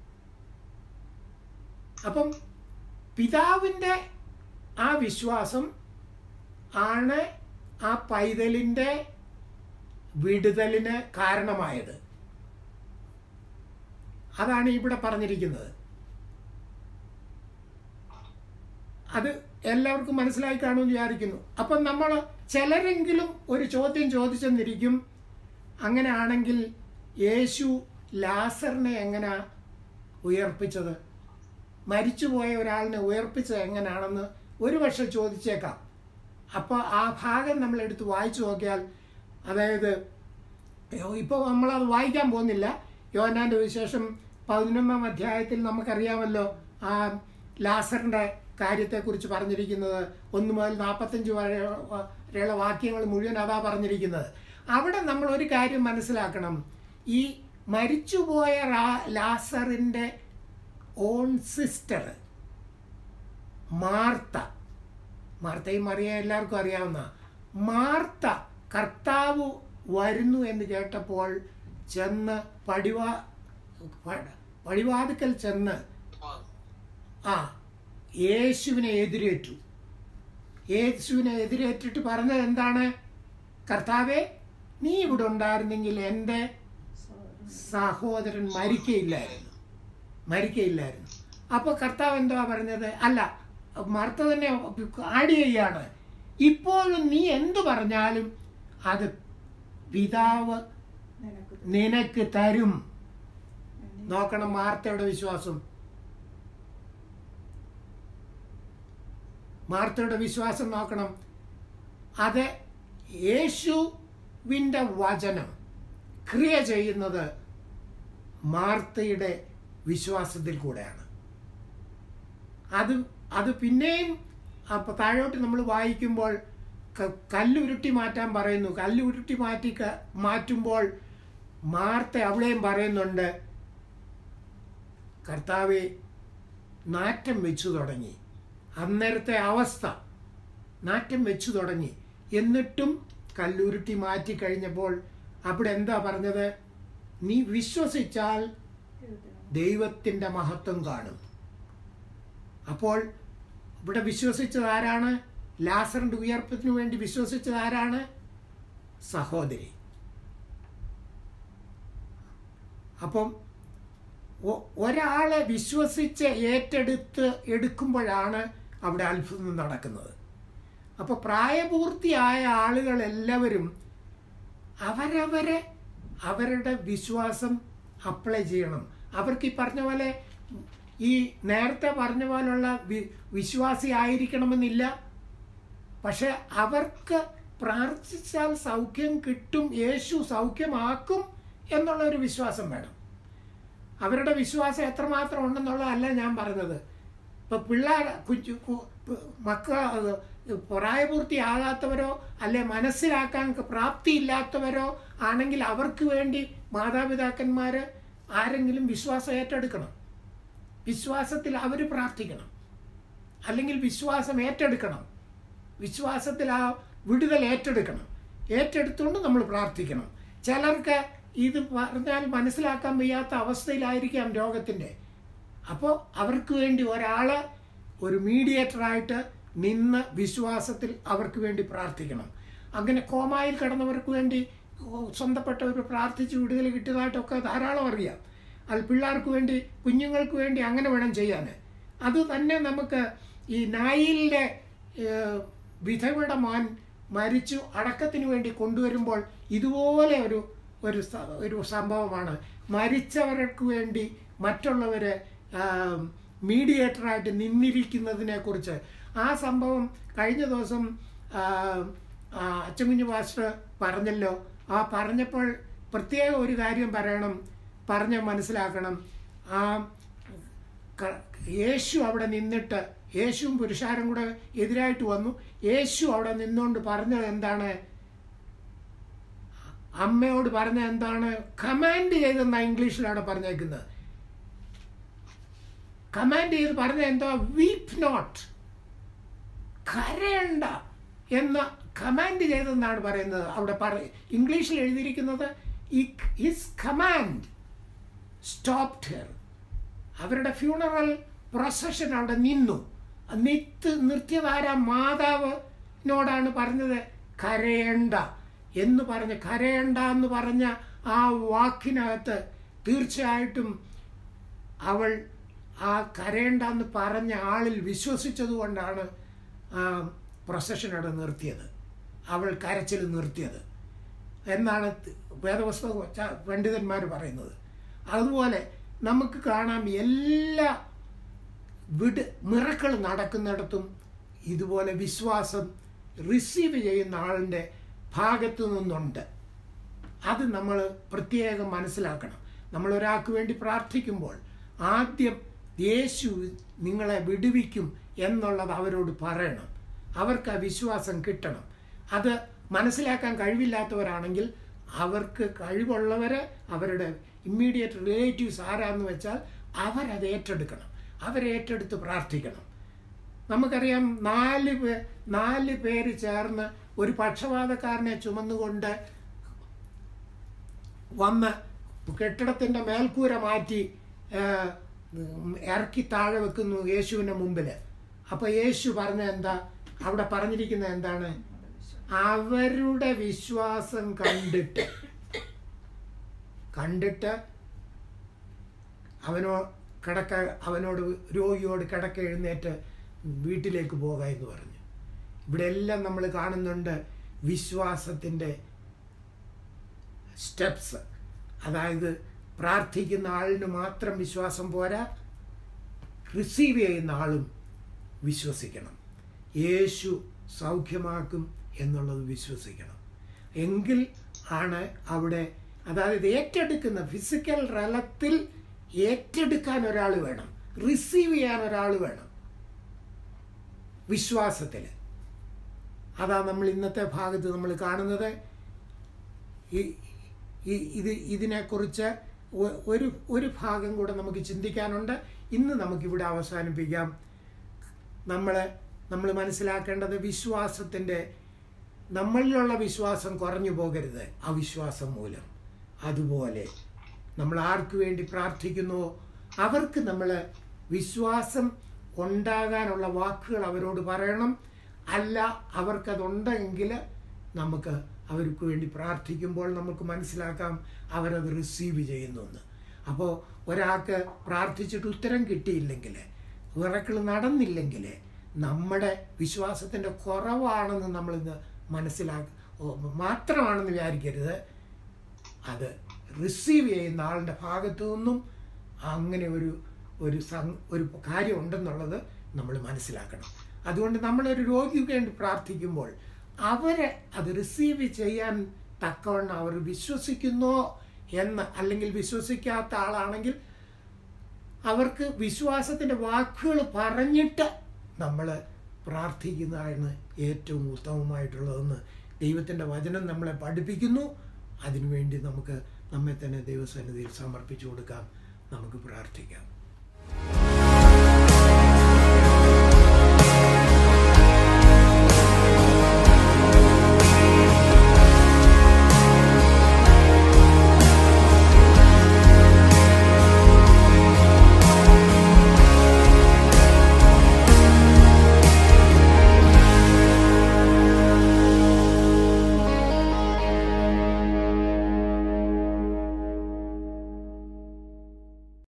അപ്പം പിതാവിൻ്റെ ആ വിശ്വാസം ആണ് ആ പൈതലിൻ്റെ വിടുതലിന് കാരണമായത് അതാണ് ഇവിടെ പറഞ്ഞിരിക്കുന്നത് അത് എല്ലാവർക്കും മനസ്സിലായി കാണുമെന്ന് വിചാരിക്കുന്നു അപ്പം നമ്മൾ ചിലരെങ്കിലും ഒരു ചോദ്യം ചോദിച്ചെന്നിരിക്കും അങ്ങനെയാണെങ്കിൽ യേശു ലാസറിനെ എങ്ങനെ ഉയർപ്പിച്ചത് മരിച്ചുപോയ ഒരാളിനെ ഉയർപ്പിച്ചത് എങ്ങനെയാണെന്ന് ഒരു പക്ഷെ ചോദിച്ചേക്കാം അപ്പോൾ ആ ഭാഗം നമ്മൾ എടുത്ത് വായിച്ചു നോക്കിയാൽ അതായത് ഇപ്പോൾ നമ്മളത് വായിക്കാൻ പോകുന്നില്ല യോനാൻ്റെ വിശേഷം പതിനൊന്നാം അധ്യായത്തിൽ നമുക്കറിയാമല്ലോ ആ ലാസറിൻ്റെ കാര്യത്തെക്കുറിച്ച് പറഞ്ഞിരിക്കുന്നത് ഒന്ന് മുതൽ നാൽപ്പത്തഞ്ച് വരെ വരെയുള്ള വാക്യങ്ങൾ മുഴുവൻ അതാ പറഞ്ഞിരിക്കുന്നത് അവിടെ നമ്മൾ ഒരു കാര്യം മനസ്സിലാക്കണം ഈ മരിച്ചുപോയ റാ- ലാസറിൻ്റെ ഓൺ സിസ്റ്റർ മാർത്ത മാർത്തയും മറിയ എല്ലാവർക്കും അറിയാവുന്ന മാർത്ത കർത്താവ് വരുന്നു എന്ന് കേട്ടപ്പോൾ ചെന്ന് പടിവാ പ- പടിവാതിക്കൽ ചെന്ന് ആ യേശുവിനെ എതിരേറ്റു യേശുവിനെ എതിരേറ്റിട്ട് പറഞ്ഞത് എന്താണ് കർത്താവെ നീ ഇവിടെ ഉണ്ടായിരുന്നെങ്കിൽ എൻ്റെ സഹോദരൻ മരിക്കയില്ലായിരുന്നു മരിക്കയില്ലായിരുന്നു അപ്പോൾ കർത്താവ് എന്തുവാ പറഞ്ഞത് അല്ല മർത്ത തന്നെ ആഡ് ചെയ്യാണ് ഇപ്പോഴും നീ എന്തു പറഞ്ഞാലും അത് പിതാവ് നിനക്ക് നിനക്ക് തരും നോക്കണം മാർത്തയുടെ വിശ്വാസം മാർത്തയുടെ വിശ്വാസം നോക്കണം അത് യേശുവിൻ്റെ വചനം ക്രിയ ചെയ്യുന്നത് മാർത്തയുടെ വിശ്വാസത്തിൽ കൂടെയാണ് അത് അത് പിന്നെയും അപ്പോൾ താഴോട്ട് നമ്മൾ വായിക്കുമ്പോൾ ക- കല്ലുരുട്ടി മാറ്റാൻ പറയുന്നു കല്ലുരുട്ടി മാറ്റി ക- മാറ്റുമ്പോൾ മാർത്ത അവിടെയും പറയുന്നുണ്ട് കർത്താവെ നാറ്റം വെച്ചു തുടങ്ങി അന്നേരത്തെ അവസ്ഥ നാറ്റം വെച്ചു തുടങ്ങി എന്നിട്ടും കല്ലുരുട്ടി മാറ്റി കഴിഞ്ഞപ്പോൾ അവിടെ എന്താ പറഞ്ഞത് നീ വിശ്വസിച്ചാൽ ദൈവത്തിൻ്റെ മഹത്വം കാണും അപ്പോൾ ഇവിടെ വിശ്വസിച്ചത് ആരാണ് ലാസറിന്റെ ഉയർപ്പത്തിന് വേണ്ടി വിശ്വസിച്ചത് ആരാണ് സഹോദരി അപ്പം ഒ- ഒരാളെ വിശ്വസിച്ച് ഏറ്റെടുത്ത് എടുക്കുമ്പോഴാണ് അവിടെ അത്ഭുതം നടക്കുന്നത് അപ്പോൾ പ്രായപൂർത്തിയായ ആളുകൾ എല്ലാവരും അവരവരെ അവരുടെ വിശ്വാസം അപ്ലൈ ചെയ്യണം അവർക്ക് ഈ പറഞ്ഞ പോലെ ഈ നേരത്തെ പറഞ്ഞ പോലുള്ള വി വിശ്വാസി ആയിരിക്കണമെന്നില്ല പക്ഷെ അവർക്ക് പ്രാർത്ഥിച്ചാൽ സൗഖ്യം കിട്ടും യേശു സൗഖ്യമാക്കും എന്നുള്ള ഒരു വിശ്വാസം വേണം അവരുടെ വിശ്വാസം എത്രമാത്രം ഉണ്ടെന്നുള്ളതല്ല ഞാൻ പറഞ്ഞത് ഇപ്പൊ പിള്ളേർ കുഞ്ഞു കു- പ്- മക്ക അത് പ്രായപൂർത്തിയാകാത്തവരോ അല്ലെ മനസ്സിലാക്കാൻ പ്രാപ്തിയില്ലാത്തവരോ ആണെങ്കിൽ അവർക്ക് വേണ്ടി മാതാപിതാക്കന്മാര് ആരെങ്കിലും വിശ്വാസം ഏറ്റെടുക്കണം വിശ്വാസത്തിൽ അവർ പ്രാർത്ഥിക്കണം അല്ലെങ്കിൽ വിശ്വാസം ഏറ്റെടുക്കണം വിശ്വാസത്തിൽ ആ വിടുതൽ ഏറ്റെടുക്കണം ഏറ്റെടുത്തുകൊണ്ട് നമ്മൾ പ്രാർത്ഥിക്കണം ചിലർക്ക് ഇത് പറഞ്ഞാൽ മനസ്സിലാക്കാൻ വയ്യാത്ത അവസ്ഥയിലായിരിക്കാം രോഗത്തിൻ്റെ അപ്പോൾ അവർക്ക് വേണ്ടി ഒരാൾ ഒരു മീഡിയേറ്ററായിട്ട് നിന്ന് വിശ്വാസത്തിൽ അവർക്ക് വേണ്ടി പ്രാർത്ഥിക്കണം അങ്ങനെ കോമായിൽ കിടന്നവർക്ക് വേണ്ടി സ്വന്തപ്പെട്ടവർ പ്രാർത്ഥിച്ച് വിടുതൽ കിട്ടിയതായിട്ടൊക്കെ ധാരാളം അറിയാം അത് പിള്ളേർക്ക് വേണ്ടി കുഞ്ഞുങ്ങൾക്ക് വേണ്ടി അങ്ങനെ വേണം ചെയ്യാൻ അത് തന്നെ നമുക്ക് ഈ നായിലിൻ്റെ ഏഹ്, വിധവയുടെ മോൻ മരിച്ചു അടക്കത്തിന് വേണ്ടി കൊണ്ടുവരുമ്പോൾ ഇതുപോലെ ഒരു ഒരു സ- ഒരു സംഭവമാണ് മരിച്ചവർക്ക് വേണ്ടി മറ്റുള്ളവർ മീഡിയേറ്ററായിട്ട് നിന്നിരിക്കുന്നതിനെ കുറിച്ച് ആ സംഭവം കഴിഞ്ഞ ദിവസം ആ, ആ, അച്ചൻകുഞ്ഞ് മാസ്റ്റർ പറഞ്ഞല്ലോ ആ പറഞ്ഞപ്പോൾ പ്രത്യേക ഒരു കാര്യം പറയണം പറഞ്ഞ് മനസ്സിലാക്കണം ആ ക- യേശു അവിടെ നിന്നിട്ട് യേശുവും പുരുഷാരും കൂടെ എതിരായിട്ട് വന്നു യേശു അവിടെ നിന്നുകൊണ്ട് പറഞ്ഞത് എന്താണ് അമ്മയോട് പറഞ്ഞ എന്താണ് കമാൻഡ് ചെയ്തെന്നാ ഇംഗ്ലീഷിൽ അവിടെ പറഞ്ഞേക്കുന്നത് കമാൻഡ് ചെയ്ത് പറഞ്ഞ എന്തോ വീപ്പ് നോട്ട് കരയണ്ട എന്ന് കമാൻഡ് ചെയ്തെന്നാണ് പറയുന്നത് അവിടെ പറ ഇംഗ്ലീഷിൽ എഴുതിയിരിക്കുന്നത് ഹിസ് കമാൻഡ് സ്റ്റോപ്ഡ് ഹെർ അവരുടെ ഫ്യൂണറൽ പ്രൊസഷൻ അവിടെ നിന്നു നിത്ത് നിർത്തിയതാര മാതാവിനോടാണ് പറഞ്ഞത് കരയണ്ട എന്ന് പറഞ്ഞ് കരയണ്ട എന്ന് പറഞ്ഞ ആ വാക്കിനകത്ത് തീർച്ചയായിട്ടും അവൾ ആ കരയണ്ട എന്ന് പറഞ്ഞ ആളിൽ വിശ്വസിച്ചത് കൊണ്ടാണ് ആ പ്രൊസഷൻ അവിടെ നിർത്തിയത് അവൾ കരച്ചിൽ നിർത്തിയത് എന്നാണ് വേദപുസ്തക പണ്ഡിതന്മാർ പറയുന്നത് അതുപോലെ നമുക്ക് കാണാം എല്ലാ വിട് മിറക്കൾ നടക്കുന്നിടത്തും ഇതുപോലെ വിശ്വാസം റിസീവ് ചെയ്യുന്ന ആളിൻ്റെ ഭാഗത്തു നിന്നുണ്ട് അത് നമ്മൾ പ്രത്യേകം മനസ്സിലാക്കണം നമ്മൾ ഒരാൾക്ക് വേണ്ടി പ്രാർത്ഥിക്കുമ്പോൾ ആദ്യം യേശു നിങ്ങളെ വിടുവിക്കും എന്നുള്ളത് അവരോട് പറയണം അവർക്ക് ആ വിശ്വാസം കിട്ടണം അത് മനസ്സിലാക്കാൻ കഴിവില്ലാത്തവരാണെങ്കിൽ അവർക്ക് കഴിവുള്ളവരെ അവരുടെ ഇമ്മീഡിയറ്റ് റിലേറ്റീവ്സ് ആരാന്ന് വെച്ചാൽ അവരത് ഏറ്റെടുക്കണം അവരേറ്റെടുത്ത് പ്രാർത്ഥിക്കണം നമുക്കറിയാം നാല് പേ നാല് പേര് ചേർന്ന് ഒരു പക്ഷപാതക്കാരനെ ചുമന്നുകൊണ്ട് വന്ന് കെട്ടിടത്തിൻ്റെ മേൽക്കൂര മാറ്റി ആ, ഉം, ഇറക്കി താഴെ വെക്കുന്നു യേശുവിൻ്റെ മുമ്പിൽ അപ്പോൾ യേശു പറഞ്ഞ എന്താ അവിടെ പറഞ്ഞിരിക്കുന്ന എന്താണ് അവരുടെ വിശ്വാസം കണ്ടിട്ട് കണ്ടിട്ട് അവനോ കിടക്ക അവനോട് രോഗിയോട് കിടക്ക എഴുന്നേറ്റ് വീട്ടിലേക്ക് പോക എന്ന് പറഞ്ഞു ഇവിടെ എല്ലാം നമ്മൾ കാണുന്നുണ്ട് വിശ്വാസത്തിൻ്റെ സ്റ്റെപ്സ് അതായത് പ്രാർത്ഥിക്കുന്ന ആളിന് മാത്രം വിശ്വാസം പോരാ റിസീവ് ചെയ്യുന്ന ആളും വിശ്വസിക്കണം യേശു സൗഖ്യമാക്കും എന്നുള്ളത് വിശ്വസിക്കണം എങ്കിൽ ആണ് അവിടെ അതായത് ഏറ്റെടുക്കുന്ന ഫിസിക്കൽ റലത്തിൽ ഏറ്റെടുക്കാൻ ഒരാൾ വേണം റിസീവ് ചെയ്യാൻ ഒരാൾ വേണം വിശ്വാസത്തിൽ അതാ നമ്മൾ ഇന്നത്തെ ഭാഗത്ത് നമ്മൾ കാണുന്നത് ഈ- ഈ- ഇത് ഇതിനെക്കുറിച്ച് ഒ- ഒരു ഒരു ഭാഗം കൂടെ നമുക്ക് ചിന്തിക്കാനുണ്ട് ഇന്ന് നമുക്കിവിടെ അവസാനിപ്പിക്കാം നമ്മൾ നമ്മൾ മനസ്സിലാക്കേണ്ടത് വിശ്വാസത്തിൻ്റെ നമ്മളിലുള്ള വിശ്വാസം കുറഞ്ഞു പോകരുത് അവിശ്വാസം മൂലം അതുപോലെ നമ്മൾ ആർക്ക് വേണ്ടി പ്രാർത്ഥിക്കുന്നുവോ അവർക്ക് നമ്മൾ വിശ്വാസം ഉണ്ടാകാനുള്ള വാക്കുകൾ അവരോട് പറയണം അല്ല അവർക്കതുണ്ടെങ്കിൽ നമുക്ക് അവർക്ക് വേണ്ടി പ്രാർത്ഥിക്കുമ്പോൾ നമുക്ക് മനസ്സിലാക്കാം അവരത് റിസീവ് ചെയ്യുന്നു എന്ന് അപ്പോൾ ഒരാൾക്ക് പ്രാർത്ഥിച്ചിട്ട് ഉത്തരം കിട്ടിയില്ലെങ്കിൽ വിറക്കൾ നടന്നില്ലെങ്കിൽ നമ്മുടെ വിശ്വാസത്തിൻ്റെ കുറവാണെന്ന് നമ്മളിന്ന് മനസ്സിലാക്ക ഓ, മാത്രമാണെന്ന് വിചാരിക്കരുത് അത് റിസീവ് ചെയ്യുന്ന ആളുടെ ഭാഗത്തു നിന്നും അങ്ങനെ ഒരു ഒരു സം ഒരു കാര്യം ഉണ്ടെന്നുള്ളത് നമ്മൾ മനസ്സിലാക്കണം അതുകൊണ്ട് നമ്മളൊരു രോഗിക്ക് വേണ്ടി പ്രാർത്ഥിക്കുമ്പോൾ അവരെ അത് റിസീവ് ചെയ്യാൻ തക്കവണ്ണം അവർ വിശ്വസിക്കുന്നോ എന്ന് അല്ലെങ്കിൽ വിശ്വസിക്കാത്ത ആളാണെങ്കിൽ അവർക്ക് വിശ്വാസത്തിൻ്റെ വാക്കുകൾ പറഞ്ഞിട്ട് നമ്മൾ പ്രാർത്ഥിക്കുന്നതാണ് ഏറ്റവും ഉത്തമമായിട്ടുള്ളതെന്ന് ദൈവത്തിൻ്റെ വചനം നമ്മളെ പഠിപ്പിക്കുന്നു അതിനുവേണ്ടി നമുക്ക് നമ്മെ തന്നെ ദൈവസന്നിധിയിൽ സമർപ്പിച്ചു കൊടുക്കാം നമുക്ക് പ്രാർത്ഥിക്കാം